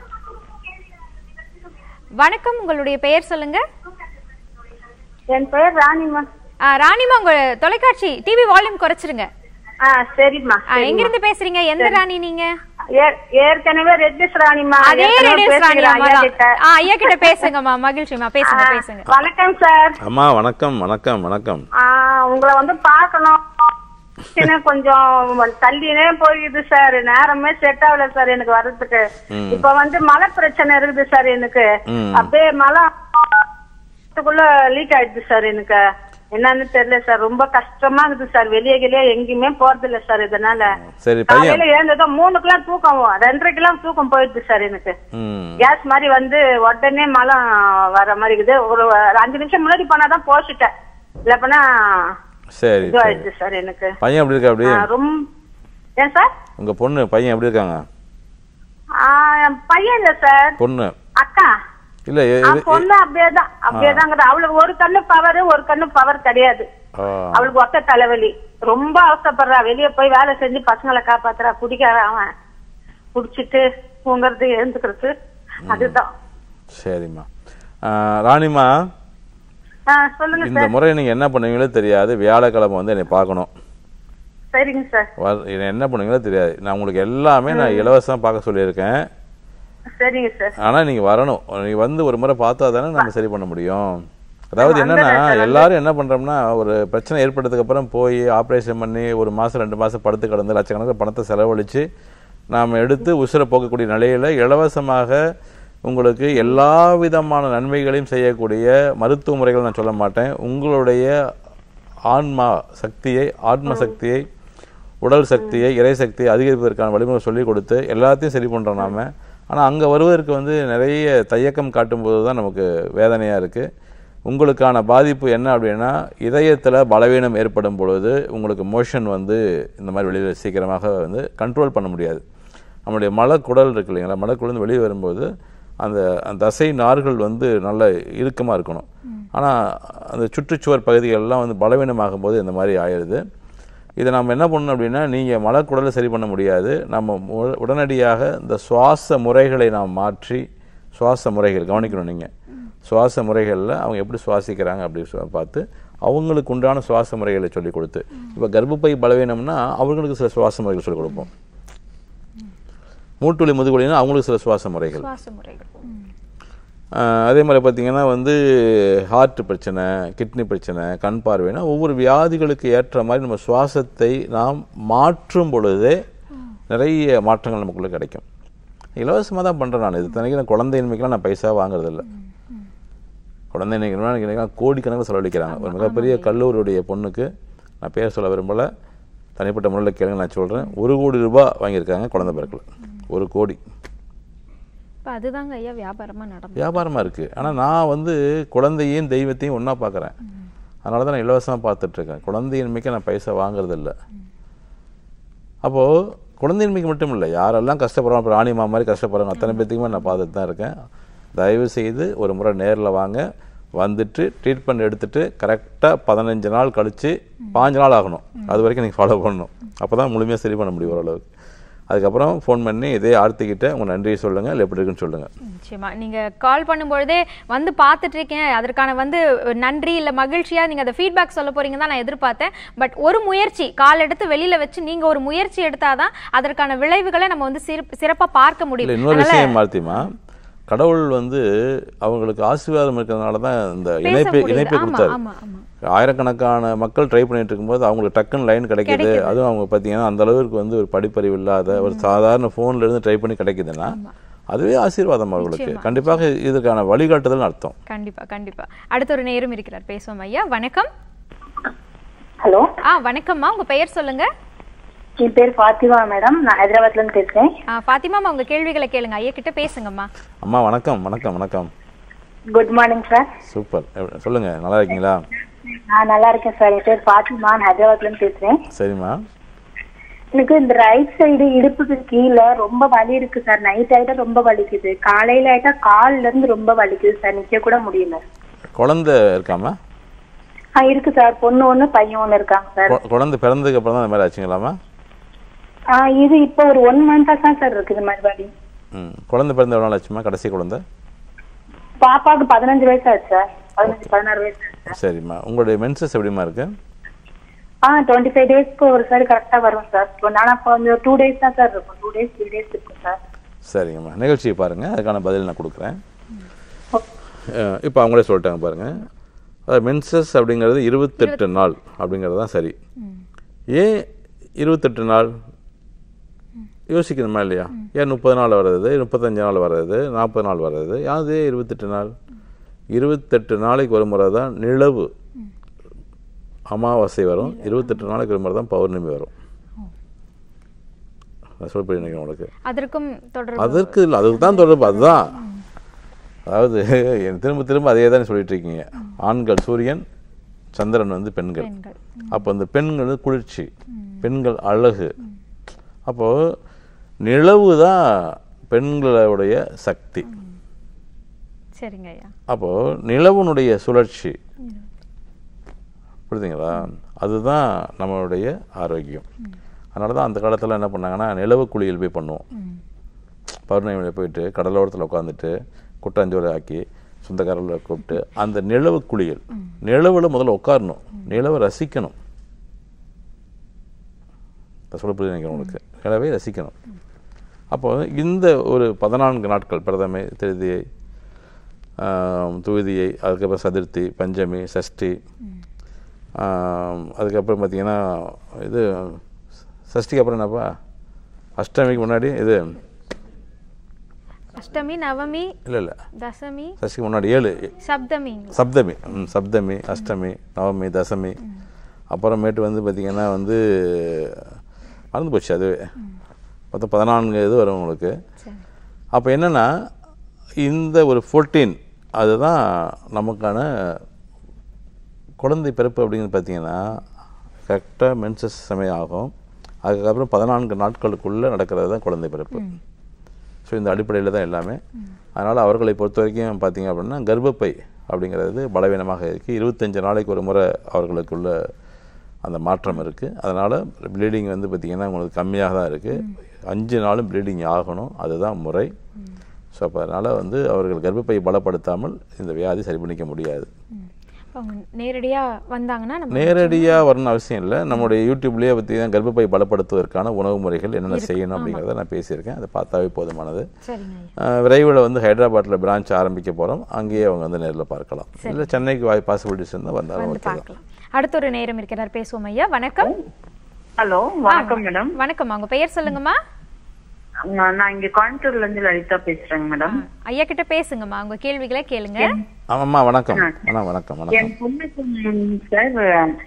வணக்கம் உங்களுடைய பெயர் சொல்லுங்க என் பெயர் ராணிமா ஆ, ராணிமா உங்க தொலைக்காட்சி டிவி வால்யூம் குறைச்சிருங்க ஆ சரிம்மா ஆ, எங்க இருந்து பேசுறீங்க எந்த ராணி நீங்க ஏ- ஏற்கனவே ரெட்டிஸ் ராணிமா அதே ஏற்கனவே ரேடியோஸ் ராணி பேசுகிறேன் அம்மா ஐயா தான். கிட்ட. ஆ, ஐயா கிட்ட பேசுங்கம்மா மகிழ்ச்சிமா பேசுங்க பேசுங்க வணக்கம் சார் அம்மா வணக்கம் வணக்கம் வணக்கம் ஆ, உங்களை வந்து பார்க்கணும் சின்ன கொஞ்சம் தள்ளினே போயிடுது சார் நேரமே செட் ஆகல சார் எனக்கு வர்றதுக்கு இப்ப வந்து மழை பிரச்சனை இருக்குது சார் எனக்கு ம். அப்படியே மழை லீக் ஆயிடுது சார் எனக்கு என்னன்னு தெரியல சார் ரொம்ப கஷ்டமா இருக்குது சார் வெளியே வெளியே எங்கேயுமே போறது இல்ல சார் இதனால சரி பையன் காலையில எழுந்ததும் மூணுக்கெல்லாம் தூக்கம் ரெண்டரைக்கெல்லாம் தூக்கம் போயிடுது சார் எனக்கு ம் கேஸ் மாதிரி வந்து உடனே மழை வர மாதிரி இருக்குது ஒரு அஞ்சு நிமிஷம் முன்னாடி போனாதான் போச்சுட்டேன் இல்லப்பனா சரி சரி இதுவாயிடுச்சு சார் எனக்கு பையன் எப்படி இருக்கா அப்படி ஆ, ரொம்ப ஏன் சார் உங்க பொண்ணு பையன் எப்படி இருக்காங்க ஆ, என் பையன் இல்ல சார் பொண்ணு அக்கா இல்ல எ- ஆ, எது- பொண்ணு அப்படியேதான் அப்படியேதாங்கிறது அவளுக்கு ஒரு கண்ணு பவர் ஒரு கண்ணு பவர் கிடையாது ஆ, அவளுக்கு ஒத்த தலைவலி ரொம்ப அவசப்படுறா வெளிய போய் வேலை செஞ்சு பசங்களை காப்பாத்துறா குடிக்காத அவன் குடிச்சிட்டு தூங்குறது எழுந்துக்கிறது அதுதான் சரிம்மா ஆ, ராணிம்மா ஆ, சொல்லுங்க இந்த முறை நீங்க என்ன பண்ணுவீங்களோ தெரியாது வியாழக்கிழமை வந்து என்னை பார்க்கணும் சரிங்க சார் வ- இது என்ன பண்ணுவீங்களோ தெரியாது நான் உங்களுக்கு எல்லாமே நான் இலவசமா பார்க்க சொல்லியிருக்கேன் சரிங்க சார் ஆனா நீங்க வரணும் நீங்க வந்து ஒரு முறை பார்த்தா தானே நம்ம சரி பண்ண முடியும் அதாவது என்னன்னா எல்லாரும் என்ன பண்றோம்னா ஒரு பிரச்சனை ஏற்பட்டதுக்கு அப்புறம் போய் ஆபரேஷன் பண்ணி ஒரு மாசம் ரெண்டு மாசம் படுத்து கிடந்து லட்சக்கணக்கில் பணத்தை செலவழிச்சு நாம எடுத்து உசுரை போக்கக்கூடிய நிலையில இலவசமாக உங்களுக்கு எல்லா விதமான நன்மைகளையும் செய்யக்கூடிய மருத்துவ முறைகள் நான் சொல்ல மாட்டேன் உங்களுடைய ஆன்மா சக்தியை ஆத்ம சக்தியை உடல் சக்தியை இறை சக்தியை அதிகரிப்பதற்கான வழிமுறை சொல்லிக் கொடுத்து எல்லாத்தையும் சரி பண்றோம் நாம ஆனா அங்க வருவதற்கு வந்து நிறைய தயக்கம் காட்டும்போது தான் நமக்கு வேதனையா இருக்கு உங்களுக்கான பாதிப்பு என்ன அப்படின்னா இதயத்துல பலவீனம் ஏற்படும் பொழுது உங்களுக்கு மோஷன் வந்து இந்த மாதிரி வெளியில் சீக்கிரமாக வந்து கண்ட்ரோல் பண்ண முடியாது நம்மளுடைய மலக்குடல் இருக்கு இல்லைங்களா மலக்குடல் வெளியே வரும்போது அந்த அந்த தசை நார்கள் வந்து நல்ல இறுக்கமாக இருக்கணும் ஆனால் அந்த சுற்றுச்சுவர் பகுதிகளெல்லாம் வந்து பலவீனமாகும் போது இந்த மாதிரி ஆயிடுது இதை நம்ம என்ன பண்ணணும் அப்படின்னா நீங்கள் மலக்குடலை சரி பண்ண முடியாது நம்ம உ- உடனடியாக இந்த சுவாச முறைகளை நாம் மாற்றி சுவாச முறைகள் கவனிக்கணும் நீங்கள் சுவாச முறைகளில் அவங்க எப்படி சுவாசிக்கிறாங்க அப்படி சொ- பார்த்து அவங்களுக்கு உண்டான சுவாச முறைகளை சொல்லிக் கொடுத்து இப்போ கர்ப்பப்பை பலவீனம்னா அவங்களுக்கு சில சுவாச முறைகள் சொல்லிக் கொடுப்போம் மூட்டுவலி முதுகுவலினா அவங்களுக்கு சில சுவாச முறைகள் சுவாச முறைகள் ம். ஆஹ் அதே மாதிரி பார்த்தீங்கன்னா வந்து ஹார்ட் பிரச்சனை கிட்னி பிரச்சனை கண் பார்வைனா ஒவ்வொரு வியாதிகளுக்கு ஏற்ற மாதிரி நம்ம சுவாசத்தை நாம் மாற்றும் பொழுதே நிறைய மாற்றங்கள் நமக்குள்ள கிடைக்கும் இலவசமாக தான் பண்ணுறேன் நான் இது தனிக்கு நான் குழந்தையின்மைக்கெல்லாம் நான் பைசா வாங்குறதில்ல குழந்தைங்க கோடிக்கணக்கில் செலவழிக்கிறாங்க ஒரு மிகப்பெரிய கல்லூரியுடைய பொண்ணுக்கு நான் பேர் சொல்ல விரும்பலை தனிப்பட்ட முறையில் கேளுங்க நான் சொல்கிறேன் ஒரு கோடி ரூபாய் வாங்கியிருக்காங்க குழந்தை பிறக்கல ஒரு கோடி இப்ப அதுதாங்க ஐயா வியாபாரமா நடந்தது வியாபாரமாக இருக்குது ஆனால் நான் வந்து குழந்தையும் தெய்வத்தையும் ஒன்றா பார்க்குறேன் அதனால தான் நான் இலவசமாக பார்த்துட்ருக்கேன் குழந்தையின்மைக்கு நான் பைசா வாங்குறது இல்ல அப்போது குழந்தையின்மைக்கு மட்டும் இல்லை யாரெல்லாம் கஷ்டப்படுறாங்க இப்போ ராணிமா மாதிரி கஷ்டப்படுறாங்க அத்தனை பேத்துக்குமே நான் பார்த்துட்டு தான் இருக்கேன் தயவு செய்து ஒரு முறை நேரில் வாங்க வந்துட்டு ட்ரீட்மெண்ட் எடுத்துட்டு கரெக்டாக பதினஞ்சு நாள் கழித்து பாஞ்சு நாள் ஆகணும் அது வரைக்கும் நீங்கள் ஃபாலோ பண்ணணும் அப்போ தான் முழுமையாக சரி பண்ண முடியும் ஓரளவுக்கு அதுக்கப்புறம் ஃபோன் பண்ணி இதே ஆர்த்திக்கிட்ட உங்கள் நன்றியை சொல்லுங்கள் இல்லை எப்படி இருக்குன்னு சொல்லுங்கள் நிச்சயமா நீங்க கால் பண்ணும்பொழுதே வந்து பார்த்துட்டு இருக்கேன் அதற்கான வந்து நன்றி இல்ல மகிழ்ச்சியா நீங்க அதை ஃபீட்பேக் சொல்ல போறீங்க தான் நான் எதிர்பார்த்தேன் பட் ஒரு முயற்சி கால் எடுத்து வெளியில வச்சு நீங்க ஒரு முயற்சி எடுத்தாதான் அதற்கான விளைவுகளை நம்ம வந்து சிறப்- சிறப்பா பார்க்க இல்லை முடியும் இன்னொரு விஷயம் மார்த்திமா கடவுள் வந்து அவங்களுக்கு ஆசீர்வாதம் இருக்கிறதுனால தான் இந்த பேச இணைப்பை முடியுது. இணைப்பை ஆமா, கொடுத்தாரு ஆமா, ஆமா. ஆயிரக்கணக்கான மக்கள் ட்ரை பண்ணிட்டு இருக்கும்போது அவங்களுக்கு டக்குன்னு லைன் கிடைக்குது அதுவும் அவங்க பார்த்தீங்கன்னா அந்த அளவுக்கு வந்து ஒரு படிப்பறிவு இல்லாத ஒரு சாதாரண ஃபோன்ல இருந்து ட்ரை பண்ணி கிடைக்குதுன்னா அதுவே ஆசீர்வாதம் அவர்களுக்கு கண்டிப்பாக இதுக்கான வழிகாட்டுதல் அர்த்தம் கண்டிப்பா கண்டிப்பா அடுத்த ஒரு நேரம் இருக்கிறார் பேசுவோம் ஐயா வணக்கம் ஹலோ ஆ வணக்கம்மா உங்க பெயர் சொல்லுங்க என் பேர் ஃபாத்திமா மேடம் நான் ஹைதராபாத்ல இருந்து பேசுறேன் ஆ, ஃபாத்திமாம்மா உங்க கேள்விகளை கேளுங்க ஐயா கிட்ட பேசுங்கம்மா அம்மா வணக்கம் வணக்கம் வணக்கம் குட் மார்னிங் சார் சூப்பர் எவ்வ- சொல்லுங்க நல்லா இருக்கீங்களா நான் நல்லா இருக்கேன் சார் என் பேர் ஃபாத்திமா நான் ஹைதராபாத்ல இருந்து பேசுறேன் சரிம்மா எனக்கு இந்த ரைட் சைடு இடுப்புக்கு கீழே ரொம்ப வலி இருக்கு சார் நைட் ஆயிட்டா ரொம்ப வலிக்குது காலையில ஆயிட்டா கால்ல இருந்து ரொம்ப வலிக்குது சார் நிக்க கூட முடியல குழந்தை இருக்காமா ஆ இருக்கு சார் பொண்ணு ஒண்ணு பையன் ஒண்ணு இருக்காங்க சார் கு- குழந்தை பிறந்ததுக்கு அப்புறம் தான் இந்த மாதிரி ஆச்சுங்களாமா ஆ இது இப்போ ஒரு ஒன் மந்தா தான் சார் இருக்குது இந்த மாதிரி வலி ம் குழந்தை பிறந்த எவ்வளோ நாள் ஆச்சுமா கடைசி குழந்தை பாப்பாவுக்கு பதினஞ்சு வயசு ஆச்சு சார் பதினஞ்சு பதினாறு வயசு ஆச்சு சார் சரிம்மா உங்களுடைய மென்சஸ் எப்படிமா இருக்கு ஆ டுவெண்ட்டி ஃபைவ் டேஸ்க்கு ஒரு சார் கரெக்டா வரும் சார் இப்போ நானா கொஞ்சம் டூ டேஸ் தான் சார் இருக்கும் டூ டேஸ் த்ரீ டேஸ் இருக்கும் சார் சரிங்கம்மா நிகழ்ச்சியை பாருங்க அதுக்கான பதில் நான் கொடுக்குறேன் இப்போ அவங்களே சொல்லிட்டாங்க பாருங்க அதாவது மென்சஸ் அப்படிங்கிறது இருபத்தெட்டு நாள் அப்படிங்கிறது தான் சரி ஏன் இருபத்தெட்டு நாள் யோசிக்கணுமா இல்லையா ஏன் முப்பது நாள் வர்றது முப்பத்தஞ்சு நாள் வர்றது நாற்பது நாள் வர்றது யாது இருபத்தெட்டு நாள் இருபத்தெட்டு நாளைக்கு ஒரு முறை தான் நிலவு அமாவாசை வரும் இருபத்தெட்டு நாளைக்கு ஒரு முறை தான் பௌர்ணமி வரும் நான் சொல்ல நினைக்கிறேன் உங்களுக்கு அதற்கும் தொடர்பு அதற்கு இல்லை அதுக்கு தான் தொடர்பு அதுதான் அதாவது என் திரும்ப திரும்ப அதே தான் சொல்லிட்டு இருக்கீங்க ஆண்கள் சூரியன் சந்திரன் வந்து பெண்கள் பெண்கள் அப்போ இந்த பெண்கள் வந்து குளிர்ச்சி பெண்கள் அழகு அப்போ நிலவு தான் பெண்களுடைய சக்தி சரிங்க ஐயா அப்போ நிலவுனுடைய சுழற்சி புரியுதுங்களா அதுதான் நம்மளுடைய ஆரோக்கியம் அதனால தான் அந்த காலத்தில் என்ன பண்ணாங்கன்னா நிலவு குளியல் போய் பண்ணுவோம் பௌர்ணமியில் போயிட்டு கடலோரத்தில் உட்காந்துட்டு குட்டாஞ்சோலை ஆக்கி சொந்தக்காரர்களை கூப்பிட்டு அந்த நிலவு குளியல் நிலவில் முதல்ல உட்காரணும் நிலவை ரசிக்கணும் நான் சொல்ல புரியுது நினைக்கிறேன் உங்களுக்கு கிழவை ரசிக்கணும் அப்போ இந்த ஒரு பதினான்கு நாட்கள் பிரதமை திருதியை ஆம், துவிதியை அதுக்கப்புறம் சதுர்த்தி பஞ்சமி சஷ்டி ஆம், அதுக்கப்புறம் பார்த்தீங்கன்னா இது சஷ்டிக்கு அப்புறம் என்னப்பா அஷ்டமிக்கு முன்னாடி இது அஷ்டமி நவமி இல்லை இல்லை தசமி சஷ்டிக்கு முன்னாடி ஏழு சப்தமி சப்தமி ம், சப்தமி அஷ்டமி நவமி தசமி அப்புறமேட்டு வந்து பார்த்திங்கன்னா வந்து மறந்து போச்சு அதுவே மொத்தம் பதினான்கு இது வரும் உங்களுக்கு சரி அப்போ என்னென்னா இந்த ஒரு ஃபோர்டீன் அதுதான் நமக்கான குழந்தை பிறப்பு அப்படிங்கிறது பார்த்தீங்கன்னா கரெக்டாக மென்சஸ் சமயம் ஆகும் அதுக்கப்புறம் பதினான்கு நாட்களுக்குள்ளே நடக்கிறது தான் குழந்தை பிறப்பு ஸோ இந்த அடிப்படையில் தான் எல்லாமே அதனால் அவர்களை பொறுத்த வரைக்கும் பார்த்தீங்க அப்படின்னா கர்ப்பப்பை அப்படிங்கிறது பலவீனமாக இருக்குது இருபத்தஞ்சு நாளைக்கு ஒரு முறை அவர்களுக்குள்ள அந்த மாற்றம் இருக்குது அதனால் ப்ளீடிங் வந்து பார்த்திங்கன்னா உங்களுக்கு கம்மியாக தான் இருக்குது அஞ்சு நாளும் ப்ளீடிங் ஆகணும் அதுதான் முறை ஸோ அப்போ அதனால் வந்து அவர்கள் கர்ப்பப்பை பலப்படுத்தாமல் இந்த வியாதி சரி பண்ணிக்க முடியாது ம். அவங்க நேரடியா வந்தாங்கன்னா நம்ம நேரடியாக வரணும்னு அவசியம் இல்லை நம்மளுடைய யூடியூப்லேயே பார்த்தீங்கன்னா கர்ப்பப்பை பலப்படுத்துவதற்கான உணவு முறைகள் என்னென்ன செய்யணும் அப்படிங்கிறத நான் பேசியிருக்கேன் அதை பார்த்தாவே போதுமானது சரிங்க ஐயா அஹ் விரைவில் வந்து ஹைதராபாத்தில் பிரான்ச் ஆரம்பிக்க போகிறோம் அங்கேயே அவங்க வந்து நேரில் பார்க்கலாம் இல்லை சென்னைக்கு வாய் பாசிபிலிட்டிஸ் இருந்தால் வந்தாலும் வந்து ஓகே தான் பார்க்கலாம் அடுத்த ஒரு நேரம் இருக்கிறார் பேசுவோம் ஐயா வணக்கம் ஹலோ வணக்கம் மேடம் வணக்கம் உங்க பெயர் சொல்லுங்கம்மா நான் நான் இங்க கோயம்புத்தூர்ல இருந்து லலிதா பேசுறேங்க மேடம் ஐயா கிட்ட பேசுங்கம்மா உங்க கேள்விகளை கேளுங்க ஆமாம்மா வணக்கம் அண்ணா வணக்கம் வணக்கம் என் பொண்ணுக்கு சார்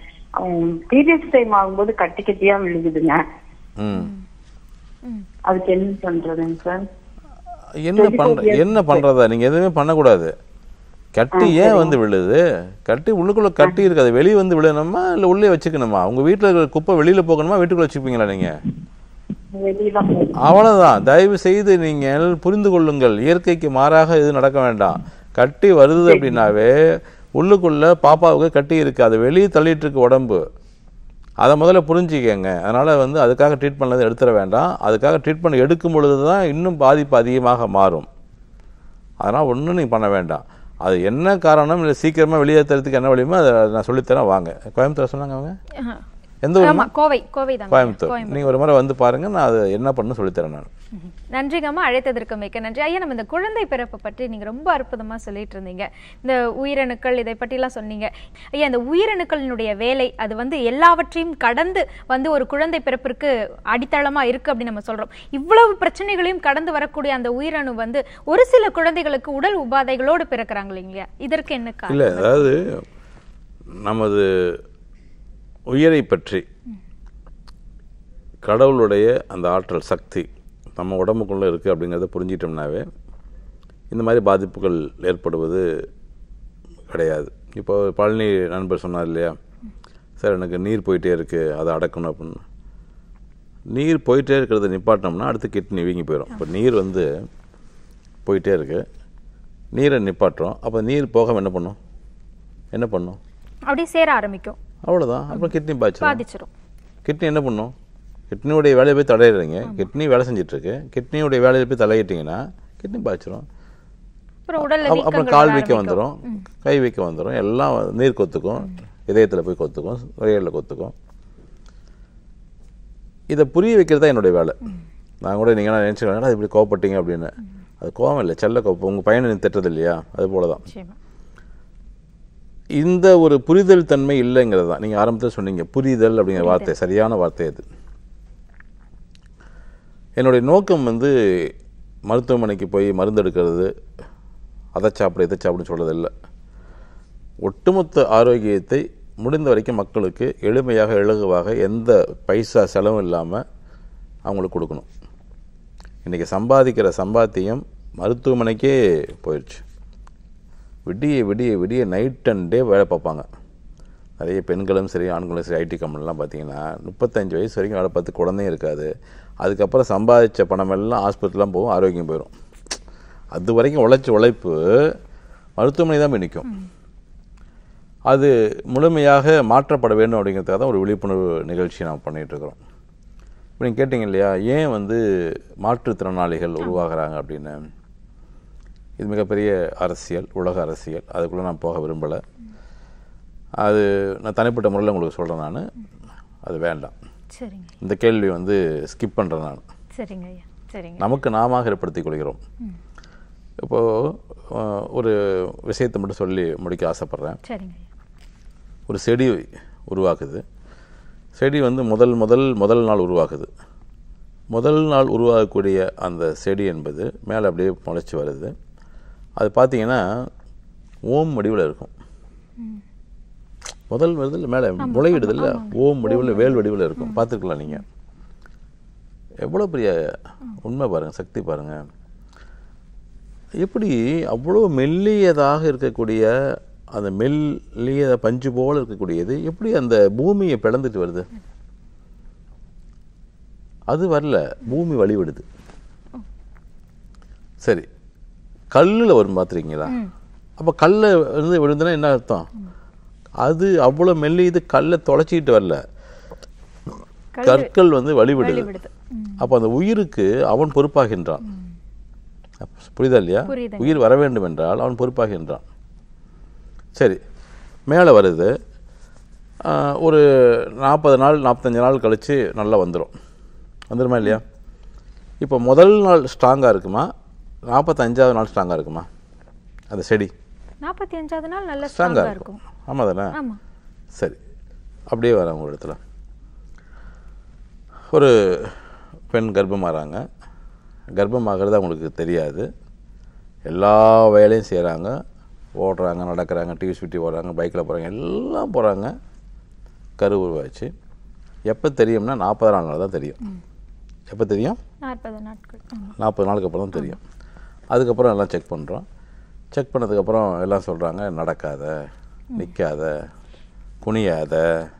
பீரியட்ஸ் டைம் ஆகும்போது கட்டி கட்டியா விழுகுதுங்க ம் ம். அதுக்கு என்ன பண்றதுங்க சார் என்ன பண்ற என்ன பண்ணுறதா நீங்கள் எதுவுமே பண்ணக்கூடாது கட்டி ஏன் வந்து விழுது கட்டி உள்ளுக்குள்ளே கட்டி இருக்காது வெளியே வந்து விழணுமா இல்லை உள்ளே வச்சுக்கணுமா உங்கள் வீட்டில் இருக்கிற குப்பை வெளியில் போகணுமா வீட்டுக்குள்ளே வச்சுப்பீங்களா நீங்கள் வெளியில போ- அவ்வளவுதான் தயவு செய்து நீங்கள் புரிந்து கொள்ளுங்கள் இயற்கைக்கு மாறாக எதுவும் நடக்க வேண்டாம் கட்டி வருது அப்படின்னாவே உள்ளுக்குள்ள பாப்பாவுக்கு கட்டி இருக்கு அது வெளியே தள்ளிட்டு இருக்கு உடம்பு அதை முதல்ல புரிஞ்சுக்கங்க அதனால வந்து அதுக்காக ட்ரீட்மெண்ட் எடுத்துட வேண்டாம் அதுக்காக ட்ரீட்மெண்ட் எடுக்கும் பொழுது தான் இன்னும் பாதிப்பு அதிகமாக மாறும் அதனால் ஒன்றும் நீங்கள் பண்ண வேண்டாம் அது என்ன காரணம் இல்லை சீக்கிரமாக வெளியேற்றுறதுக்கு என்ன வழியுமோ அதை நான் சொல்லித்தரேன் வாங்க கோயம்புத்தூர் சொன்னாங்க அவங்க ஆஹா. எந்த ஊர் ஆமா கோவை கோவை தான் கோயம்புத்தூர் நீங்கள் ஒரு முறை வந்து பாருங்க நான் அதை என்ன பண்ணு சொல்லித்தரேன் நான் நன்றிங்கம்மா அழைத்ததற்கு மிக்க நன்றி ஐயா நம்ம இந்த குழந்தை பிறப்பு பற்றி நீங்க ரொம்ப அற்புதமா சொல்லிட்டு இருந்தீங்க இந்த உயிரணுக்கள் இதை பற்றிலாம் சொன்னீங்க ஐயா இந்த உயிரணுக்களினுடைய வேலை அது வந்து எல்லாவற்றையும் கடந்து வந்து ஒரு குழந்தை பிறப்பிற்கு அடித்தளமா இருக்கு அப்படின்னு நம்ம சொல்றோம் இவ்வளவு பிரச்சனைகளையும் கடந்து வரக்கூடிய அந்த உயிரணு வந்து ஒரு சில குழந்தைகளுக்கு உடல் உபாதைகளோடு பிறக்கிறாங்க இல்லைங்களா இதற்கு என்ன காரணம் இல்லை அதாவது நமது உயிரை பற்றி கடவுளுடைய அந்த ஆற்றல் சக்தி நம்ம உடம்புக்குள்ளே இருக்குது அப்படிங்கிறத புரிஞ்சிட்டோம்னாவே இந்த மாதிரி பாதிப்புகள் ஏற்படுவது கிடையாது இப்போ பழனி நண்பர் சொன்னார் இல்லையா சார் எனக்கு நீர் போயிட்டே இருக்குது அதை அடக்கணும் அப்படின்னு நீர் போயிட்டே இருக்கிறத நிப்பாட்டினோம்னா அடுத்து கிட்னி வீங்கி போயிடும் இப்போ நீர் வந்து போயிட்டே இருக்கு நீரை நிப்பாட்டுறோம் அப்போ நீர் போகாம என்ன பண்ணும் என்ன பண்ணும் அப்படியே சேர ஆரம்பிக்கும் அவ்வளோதான் அப்புறம் கிட்னி பாய்ச்சிடும் பாதிச்சிரும் கிட்னி என்ன பண்ணும் கிட்னியுடைய வேலையை போய் தடையிடுறீங்க கிட்னி வேலை செஞ்சுட்டு இருக்கு கிட்னியுடைய வேலையை போய் தலையிட்டீங்கன்னா கிட்னி பாய்ச்சிரும் அப்புறம் உடல்ல அப்ப- அப்புறம் வீக்கங்கள் கால் வர வீக்க ஆரம்பிக்கும். வந்துடும் கை வீக்க வந்துடும் எல்லாம் நீர் கொத்துக்கும் இதயத்தில் போய் கொத்துக்கும் நுரையீரலில் கொத்துக்கும் இதை புரிய வைக்கிறது தான் என்னுடைய வேலை நான் கூட நீங்கள் நினச்சிக்கலாம் இப்படி கோவப்பட்டீங்க அப்படின்னு அது கோவம் இல்லை செல்ல கோப்பம் உங்கள் பையனை நீ திட்டுறது இல்லையா அது போல தான் நிச்சயமா. இந்த ஒரு புரிதல் தன்மை இல்லைங்கிறது தான் நீங்கள் ஆரம்பத்தில் சொன்னீங்க புரிதல் அப்படிங்கிற வார்த்தை சரியான வார்த்தை அது என்னுடைய நோக்கம் வந்து மருத்துவமனைக்கு போய் மருந்து எடுக்கிறது அதை சாப்பிட இதை சாப்பிட சொல்றது இல்லை ஒட்டுமொத்த ஆரோக்கியத்தை முடிந்த வரைக்கும் மக்களுக்கு எளிமையாக இலகுவாக எந்த பைசா செலவும் இல்லாமல் அவங்களுக்கு கொடுக்கணும் இன்றைக்கி சம்பாதிக்கிற சம்பாத்தியம் மருத்துவமனைக்கே போயிடுச்சு விடிய விடிய விடிய நைட் அண்ட் டே வேலை பார்ப்பாங்க நிறைய பெண்களும் சரி ஆண்களும் சரி ஐடி கம்பெனிலாம் பார்த்தீங்கன்னா முப்பத்தஞ்சு வயசு வரைக்கும் வேலை பார்த்து குழந்தையும் இருக்காது அதுக்கப்புறம் சம்பாதிச்ச பணம் எல்லாம் ஹாஸ்பிட்டலாம் போகும் ஆரோக்கியம் போயிடும் அது வரைக்கும் உழைச்ச உழைப்பு மருத்துவமனை தான் போய் நிற்கும் அது முழுமையாக மாற்றப்பட வேண்டும் அப்படிங்கிறதுக்காக தான் ஒரு விழிப்புணர்வு நிகழ்ச்சி நாம் பண்ணிகிட்டு இருக்கிறோம் இப்போ நீங்கள் கேட்டிங்க இல்லையா ஏன் வந்து மாற்றுத்திறனாளிகள் உருவாகிறாங்க அப்படின்னு இது மிகப்பெரிய அரசியல் உலக அரசியல் அதுக்குள்ளே நான் போக விரும்பலை அது நான் தனிப்பட்ட முறையில் உங்களுக்கு சொல்கிறேன் நான் அது வேண்டாம் சரிங்க இந்த கேள்வி வந்து ஸ்கிப் பண்ணுறேன் நான் சரிங்க ஐயா சரிங்க நமக்கு நாம ஏற்படுத்திக் கொள்கிறோம் இப்போது ஒரு விஷயத்தை மட்டும் சொல்லி முடிக்க ஆசைப்பட்றேன் சரிங்க ஐயா ஒரு செடி உருவாக்குது செடி வந்து முதல் முதல் முதல் நாள் உருவாகுது முதல் நாள் உருவாகக்கூடிய அந்த செடி என்பது மேலே அப்படியே முளைச்சி வருது அது பார்த்தீங்கன்னா ஓம் வடிவில் இருக்கும் முதல் வருதில் மேலே முளையிடுது இல்லை ஓம் வடிவில் வேல் வடிவில் இருக்கும் பார்த்துருக்கலாம் நீங்கள் எவ்வளோ பெரிய உண்மை பாருங்கள் சக்தி பாருங்கள் எப்படி அவ்வளோ மெல்லியதாக இருக்கக்கூடிய அந்த மெல்லிய பஞ்சு போல இருக்கக்கூடியது எப்படி அந்த பூமியை பிளந்துட்டு வருது அது வரல பூமி வழிவிடுது சரி கல்லில் வரும் பார்த்துருக்கீங்களா அப்போ கல்லை இருந்து விழுந்துன்னா என்ன அர்த்தம் அது அவ்வளோ மெல்லியது கல்லை தொலைச்சிக்கிட்டு வரல கற்கள் வந்து வழிவிடுது விடுது அப்போ அந்த உயிருக்கு அவன் பொறுப்பாகின்றான் அப்ப புரியுதா இல்லையா புரியுதுங்க. உயிர் வர வேண்டும் என்றால் அவன் பொறுப்பாகின்றான் சரி மேலே வருது ஆஹ், ஒரு நாற்பது நாள் நாற்பத்தஞ்சு நாள் கழித்து நல்லா வந்துடும் வந்துடுமா இல்லையா இப்போ முதல் நாள் ஸ்ட்ராங்காக இருக்குமா நாற்பத்தஞ்சாவது நாள் ஸ்ட்ராங்காக இருக்குமா அந்த செடி நாற்பத்தி அஞ்சாவது நாள் நல்ல ஸ்ட்ராங்காக ஸ்ட்ராங்கா இருக்கும் இருக்கும் ஆமாம் தானே ஆமா சரி அப்படியே வரேன் ஒரு இடத்துல ஒரு பெண் கர்ப்பமாகறாங்க கர்ப்பமாகிறது அவங்களுக்கு தெரியாது எல்லா வேலையும் செய்கிறாங்க ஓடுறாங்க நடக்கிறாங்க டிவி சுற்றி போகிறாங்க பைக்கில் போகிறாங்க எல்லாம் போகிறாங்க கரு உருவாச்சு எப்போ தெரியும்னா நாற்பதாம் நாள் தான் தெரியும் எப்போ தெரியும் நாற்பது நாட்கள் ஆமா. நாற்பது நாளுக்கு அப்புறம் தான் தெரியும் அதுக்கப்புறம் எல்லாம் செக் பண்ணுறோம் செக் பண்ணதுக்கப்புறம் எல்லாம் சொல்கிறாங்க நடக்காத நிற்காத குனியாத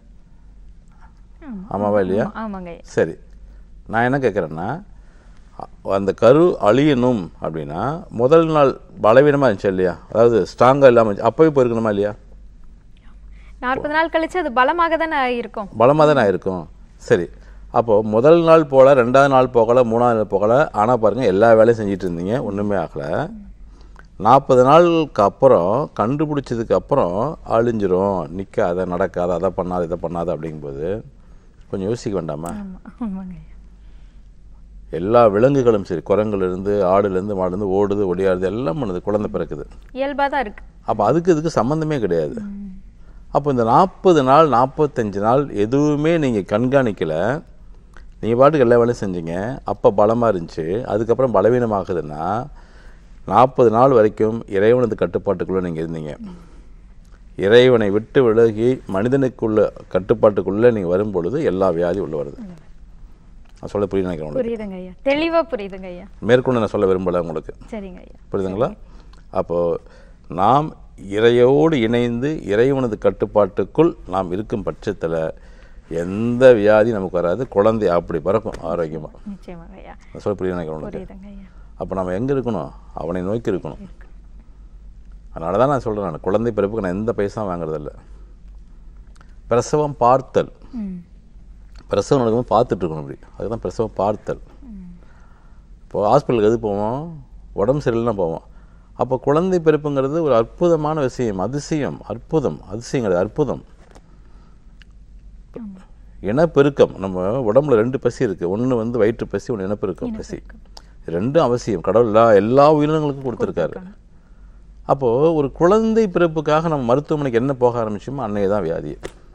ஆமா. ஆமாவா இல்லையா ஆமா, ஆமாங்க ஐயா சரி நான் என்ன கேட்குறேன்னா அ- அந்த கரு அழியணும் அப்படின்னா முதல் நாள் பலவீனமாக இருந்துச்சு இல்லையா அதாவது ஸ்ட்ராங்காக இல்லாமல் இருந்துச்சு அப்போவே போயிருக்கணுமா இல்லையா நாற்பது நாள் கழிச்சு அது பலமாக தானே இருக்கும் பலமாக தானே இருக்கும் சரி அப்போது முதல் நாள் போகல ரெண்டாவது நாள் போகல மூணாவது நாள் போகல ஆனால் பாருங்கள் எல்லா வேலையும் செஞ்சுட்டு இருந்தீங்க ஒன்றுமே ஆகலை நாற்பது நாளுக்கு அப்புறம் கண்டுபிடிச்சதுக்கு அப்புறம் அழிஞ்சிரும் நிற்காத நடக்காத அதை பண்ணாத இதை பண்ணாத அப்படிங்கும்போது கொஞ்சம் யோசிக்க வேண்டாமா ஆமா ஆமாங்க ஐயா எல்லா விலங்குகளும் சரி குரங்குலேருந்து ஆடுலேருந்து மாடுலேருந்து ஓடுது ஒடியாடுது எல்லாம் பண்ணுது குழந்தை பிறக்குது இயல்பா தான் இருக்கு அப்போ அதுக்கு இதுக்கு சம்மந்தமே கிடையாது அப்போ இந்த நாற்பது நாள் நாற்பத்தஞ்சு நாள் எதுவுமே நீங்கள் கண்காணிக்கலை நீங்கள் பாட்டுக்கு எல்லா வேலையும் செஞ்சீங்க அப்போ பலமாக இருந்துச்சு அதுக்கப்புறம் பலவீனமாகுதுன்னா நாற்பது நாள் வரைக்கும் இறைவனது கட்டுப்பாட்டுக்குள்ளே நீங்கள் இருந்தீங்க இறைவனை விட்டு விலகி மனிதனுக்குள்ள கட்டுப்பாட்டுக்குள்ளே நீங்கள் வரும்பொழுது எல்லா வியாதியும் உள்ள வருது நான் சொல்ல புரிய நினைக்கிறேன் உங்களுக்கு. புரியுதுங்க ஐயா தெளிவா புரியுதுங்க ஐயா மேற்கொண்டு நான் சொல்ல விரும்பல உங்களுக்கு சரிங்க ஐயா புரியுதுங்களா அப்போது நாம் இறையோடு இணைந்து இறைவனது கட்டுப்பாட்டுக்குள் நாம் இருக்கும் பட்சத்தில் எந்த வியாதி நமக்கு வராது குழந்தை அப்படி பிறக்கும் ஆரோக்கியமாக நிச்சயமாக ஐயா நான் சொல்ல புரிய நினைக்கிறேன் உங்களுக்கு புரியுதுங்க ஐயா அப்போ நம்ம எங்கே இருக்கணும் அவனை நோக்கி இருக்கணும் அதனால தான் நான் சொல்கிறேன் நான் குழந்தை பிறப்புக்கு நான் எந்த பைசாவும் வாங்குறதில்ல பிரசவம் பார்த்தல் ம் பிரசவம் நடக்கும்போது பார்த்துட்டு இருக்கணும் அப்படி அதுதான் பிரசவம் பார்த்தல் இப்போ ஹாஸ்பிட்டலுக்கு எது போவோம் உடம்பு சரியில்லைனா போவோம் அப்போ குழந்தை பிறப்புங்கிறது ஒரு அற்புதமான விஷயம் அதிசயம் அற்புதம் அதிசயங்கிறது அற்புதம் இனப்பெருக்கம் நம்ம உடம்புல ரெண்டு பசி இருக்குது ஒன்று வந்து வயிற்று பசி ஒன்று இனப்பெருக்கம் பசி ரெண்டும் அவசியம் கடவுள் எல்லா எல்லா உயிரினங்களுக்கும் கொடுத்துருக்காரு அப்போது ஒரு குழந்தை பிறப்புக்காக நம்ம மருத்துவமனைக்கு என்ன போக ஆரம்பிச்சோமோ அன்னைக்கு தான் வியாதி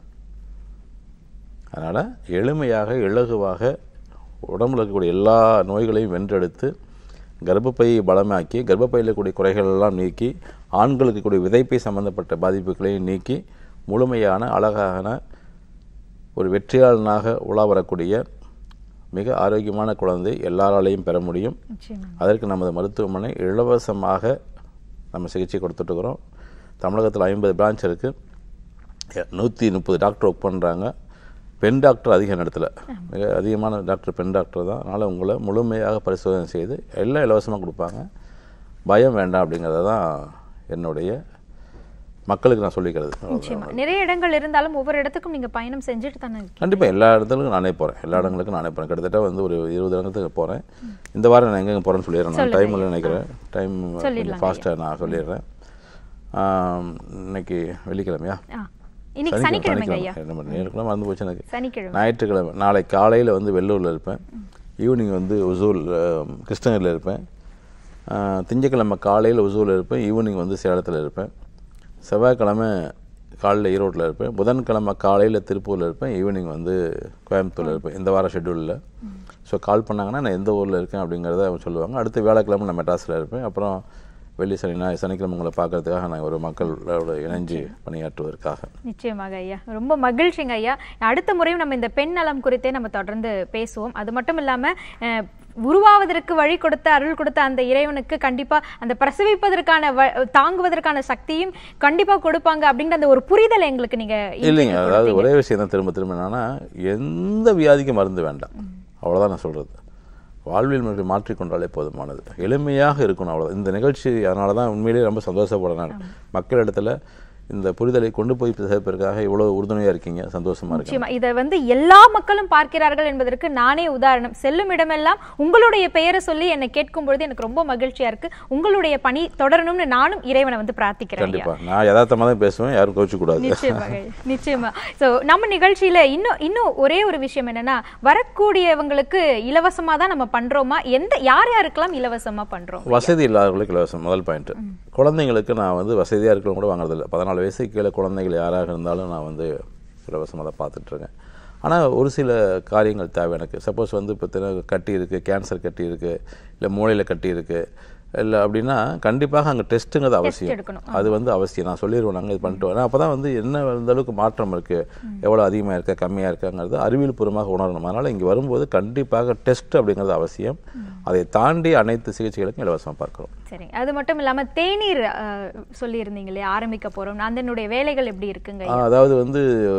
அதனால் எளிமையாக இலகுவாக உடம்புல இருக்கக்கூடிய எல்லா நோய்களையும் வென்றெடுத்து கர்ப்பப்பையை பலமாக்கி கர்ப்பப்பையில் இருக்கக்கூடிய குறைகள் எல்லாம் நீக்கி ஆண்களுக்கு கூடிய விதைப்பை சம்பந்தப்பட்ட பாதிப்புகளையும் நீக்கி முழுமையான அழகான ஒரு வெற்றியாளனாக உலா வரக்கூடிய மிக ஆரோக்கியமான குழந்தை எல்லாராலையும் பெற முடியும் நிச்சயமா அதற்கு நமது மருத்துவமனை இலவசமாக நம்ம சிகிச்சை கொடுத்துட்ருக்குறோம் தமிழகத்தில் ஐம்பது பிரான்ச் இருக்குது நூற்றி முப்பது டாக்டர் ஒர்க் பண்ணுறாங்க பெண் டாக்டர் அதிக இடத்துல மிக அதிகமான டாக்டர் பெண் டாக்டர் தான் அதனால் உங்களை முழுமையாக பரிசோதனை செய்து எல்லாம் இலவசமாக கொடுப்பாங்க பயம் வேண்டாம் அப்படிங்கிறத தான் என்னுடைய மக்களுக்கு நான் சொல்லிக்கிறது நிச்சயமா நிறைய இடங்கள் இருந்தாலும் ஒவ்வொரு இடத்துக்கும் நீங்க பயணம் செஞ்சுட்டு தானே இருக்கீங்க கண்டிப்பாக எல்லா இடத்துலையும் நானே போகிறேன் எல்லா இடங்களுக்கும் நானே போகிறேன் கிட்டத்தட்ட வந்து ஒரு இருபது இடத்துக்கு போகிறேன் இந்த வாரம் நான் எங்கெங்க போகிறேன்னு சொல்லிடுறேன் நான் டைம் இல்லை நினைக்கிறேன் டைம் கொஞ்சம் சொல்லிடலாங்க ஃபாஸ்ட்டாக நான் சொல்லிடுறேன் ஆம், இன்னைக்கு வெள்ளிக்கிழமையா ஆ இன்னைக்கு சனிக்கிழமைங்க ஐயா என்ன பண்ண ஏற்கனவே மறந்து போச்சு எனக்கு சனிக்கிழமை ஞாயிற்றுக்கிழமை நாளை காலையில் வந்து வெள்ளூரில் இருப்பேன் ஈவினிங் வந்து ஒசூர் கிருஷ்ணகிரியில் இருப்பேன் அஹ், திங்கட்கிழமை காலையில் ஒசூரில் இருப்பேன் ஈவினிங் வந்து சேலத்தில் இருப்பேன் செவ்வாய்க்கிழமை காலையில் ஈரோட்டில் இருப்பேன் புதன்கிழமை காலையில் திருப்பூரில் இருப்பேன் ஈவினிங் வந்து கோயம்புத்தூரில் இருப்பேன் இந்த வார ஷெட்யூலில் ஸோ கால் பண்ணாங்கன்னா நான் எந்த ஊரில் இருக்கேன் அப்படிங்கிறத அவங்க சொல்லுவாங்க அடுத்து வியாழக்கிழமை நான் மெட்ராஸில் இருப்பேன் அப்புறம் வெள்ளி சனி ஞாயிறு சனிக்கிழமை உங்களை பார்க்கறதுக்காக நான் ஒரு மக்களோட இணைஞ்சு பணியாற்றுவதற்காக நிச்சயமாக ஐயா ரொம்ப மகிழ்ச்சிங்க ஐயா அடுத்த முறையும் நம்ம இந்த பெண் நலம் குறித்தே நம்ம தொடர்ந்து பேசுவோம் அது மட்டும் இல்லாம அஹ், உருவாவதற்கு வழி கொடுத்த அருள் கொடுத்த அந்த இறைவனுக்கு கண்டிப்பா அந்த பிரசவிப்பதற்கான வ- தாங்குவதற்கான சக்தியும் கண்டிப்பா கொடுப்பாங்க அப்படிங்கிற அந்த ஒரு புரிதல் எங்களுக்கு நீங்க இல்லைங்க அதாவது ஒரே விஷயம் தான் திரும்ப திரும்ப என்னன்னா எந்த வியாதிக்கும் மருந்து வேண்டாம் அவ்வளவுதான் நான் சொல்றது வாழ்வியல் முறைகளை மாற்றிக்கொண்டாலே போதுமானது எளிமையாக இருக்கணும் அவ்வளோ இந்த நிகழ்ச்சி அதனால தான் உண்மையிலேயே ரொம்ப சந்தோஷப்படுறேன் நான் மக்களிடத்துல இந்த புரிதலை கொண்டு போய் சேர்ப்பதற்காக இவ்வளவு உறுதுணையா இருக்கீங்க சந்தோஷமா இருக்கேன் நிச்சயமா இதை வந்து எல்லா மக்களும் பார்க்கிறார்கள் என்பதற்கு நானே உதாரணம் செல்லும் இடமெல்லாம் உங்களுடைய பெயரை சொல்லி என்னை கேட்கும் பொழுது எனக்கு ரொம்ப மகிழ்ச்சியா இருக்கு உங்களுடைய பணி தொடரணும்னு நானும் இறைவனை வந்து பிரார்த்திக்கிறேன் ஐயா. கண்டிப்பா நான் யதார்த்தமா தான் பேசுவேன் யாரும் கோச்சு கூடாது நிச்சயமாக நிச்சயமா சோ நம்ம நிகழ்ச்சியில இன்னும் இன்னும் ஒரே ஒரு விஷயம் என்னன்னா வரக்கூடியவங்களுக்கு இலவசமா தான் நம்ம பண்றோமா எந்த யார் யாருக்கெல்லாம் இலவசமா பண்றோம் வசதி இல்லாதவர்களுக்கு இலவசம் முதல் பாயிண்ட் குழந்தைங்களுக்கு நான் வந்து வசதியாக இருக்கிறவங்க கூட வாங்குறதில்ல பதினாலு வயசுக்கு கீழே குழந்தைகள் யாராக இருந்தாலும் நான் வந்து இலவசமாக தான் பார்த்துட்ருக்கேன் ஆனால் ஒரு சில காரியங்கள் தேவை எனக்கு சப்போஸ் வந்து பார்த்தீங்கன்னா கட்டி இருக்குது கேன்சர் கட்டி இருக்குது இல்லை மூளையில் கட்டி இருக்குது இல்லை அப்படின்னா கண்டிப்பாக அங்கே டெஸ்ட்டுங்கிறது அவசியம் எடுக்கணும். அது வந்து அவசியம் நான் சொல்லிடுவேன் நாங்கள் இது பண்ணிட்டு வரேன் அப்போ தான் வந்து என்ன எந்த அளவுக்கு மாற்றம் இருக்குது எவ்வளோ அதிகமாக இருக்கா கம்மியாக இருக்காங்கிறது அறிவியல் பூர்வமாக உணரணும் அதனால் இங்கே வரும்போது கண்டிப்பாக டெஸ்ட் அப்படிங்கிறது அவசியம் அதை தாண்டி அனைத்து சிகிச்சைகளுக்கும் இலவசமாக பார்க்குறோம் சரி அது மட்டும் இல்லாம தேநீர் அஹ், சொல்லியிருந்தீங்க இல்லையா ஆரம்பிக்க போறோம் அதனுடைய வேலைகள் எப்படி இருக்குங்க ஆ, அதாவது வந்து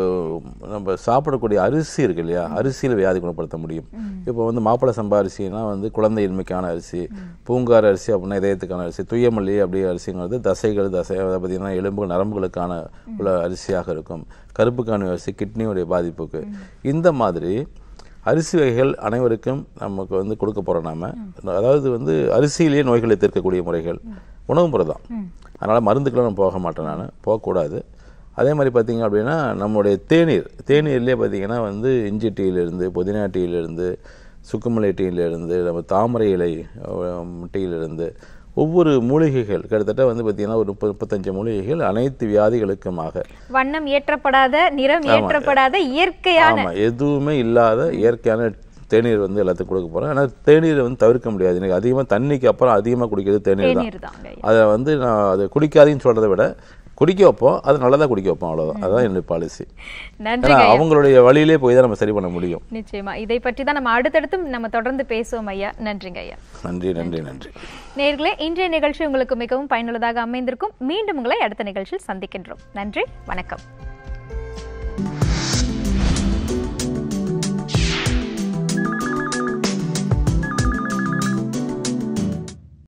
நம்ம சாப்பிடக்கூடிய அரிசி இருக்கு இல்லையா அரிசியில் வியாதி குணப்படுத்த முடியும் இப்போ வந்து மாப்பிள சம்பா அரிசினா வந்து குழந்தையின்மைக்கான அரிசி பூங்கார் அரிசி அப்படின்னா இதயத்துக்கான அரிசி துய்யமல்லி அப்படி அரிசிங்கிறது தசைகள் தசை அதை பார்த்தீங்கன்னா எலும்பு நரம்புகளுக்கான உள்ள அரிசியாக இருக்கும் கருப்புக்கான அரிசி கிட்னியுடைய பாதிப்புக்கு இந்த மாதிரி அரிசி வகைகள் அனைவருக்கும் நமக்கு வந்து கொடுக்க போகிறோம் நாம அதாவது வந்து அரிசியிலேயே நோய்களை தீர்க்கக்கூடிய முறைகள் உணவு முறை தான் அதனால் மருந்துக்கெல்லாம் நான் போக மாட்டேன் நான் போகக்கூடாது அதே மாதிரி பார்த்தீங்க அப்படின்னா நம்மளுடைய தேநீர் தேநீர்லேயே பார்த்தீங்கன்னா வந்து இஞ்சி டீயிலிருந்து புதினா டீயிலிருந்து சுக்குமலை டீயிலிருந்து நம்ம தாமரை இலை அஹ், டீயிலிருந்து ஒவ்வொரு மூலிகைகள் கிட்டத்தட்ட வந்து பார்த்தீங்கன்னா ஒரு முப்பது முப்பத்தஞ்சு மூலிகைகள் அனைத்து வியாதிகளுக்குமாக வண்ணம் ஏற்றப்படாத நிறம் ஏற்றப்படாத இயற்கையான ஆமா எதுவுமே இல்லாத இயற்கையான தேநீர் வந்து எல்லாத்துக்கும் கொடுக்க போறேன் ஆனால் தேநீரை வந்து தவிர்க்க முடியாது எனக்கு அதிகமாக தண்ணிக்கு அப்புறம் அதிகமாக குடிக்கிறது தேநீர் தான் தேநீர் தாங்க அதை வந்து நான் அது குடிக்காதீங்கன்னு சொல்றதை விட குடிக்க வைப்போம் அது நல்லதா குடிக்க வைப்போம் அவ்வளவுதான் அதுதான் என்னுடைய பாலிசி நன்றி ஏன்னா அவங்களுடைய வழியிலே போய் தான் நம்ம சரி பண்ண முடியும் நிச்சயமா இதை பற்றி தான் நம்ம அடுத்தடுத்தும் நம்ம தொடர்ந்து பேசுவோம் ஐயா நன்றிங்க ஐயா நன்றி நன்றி நன்றி நேர்களே இன்றைய நிகழ்ச்சி உங்களுக்கு மிகவும் பயனுள்ளதாக அமைந்திருக்கும் மீண்டும் உங்களை அடுத்த நிகழ்ச்சியில் சந்திக்கின்றோம் நன்றி வணக்கம்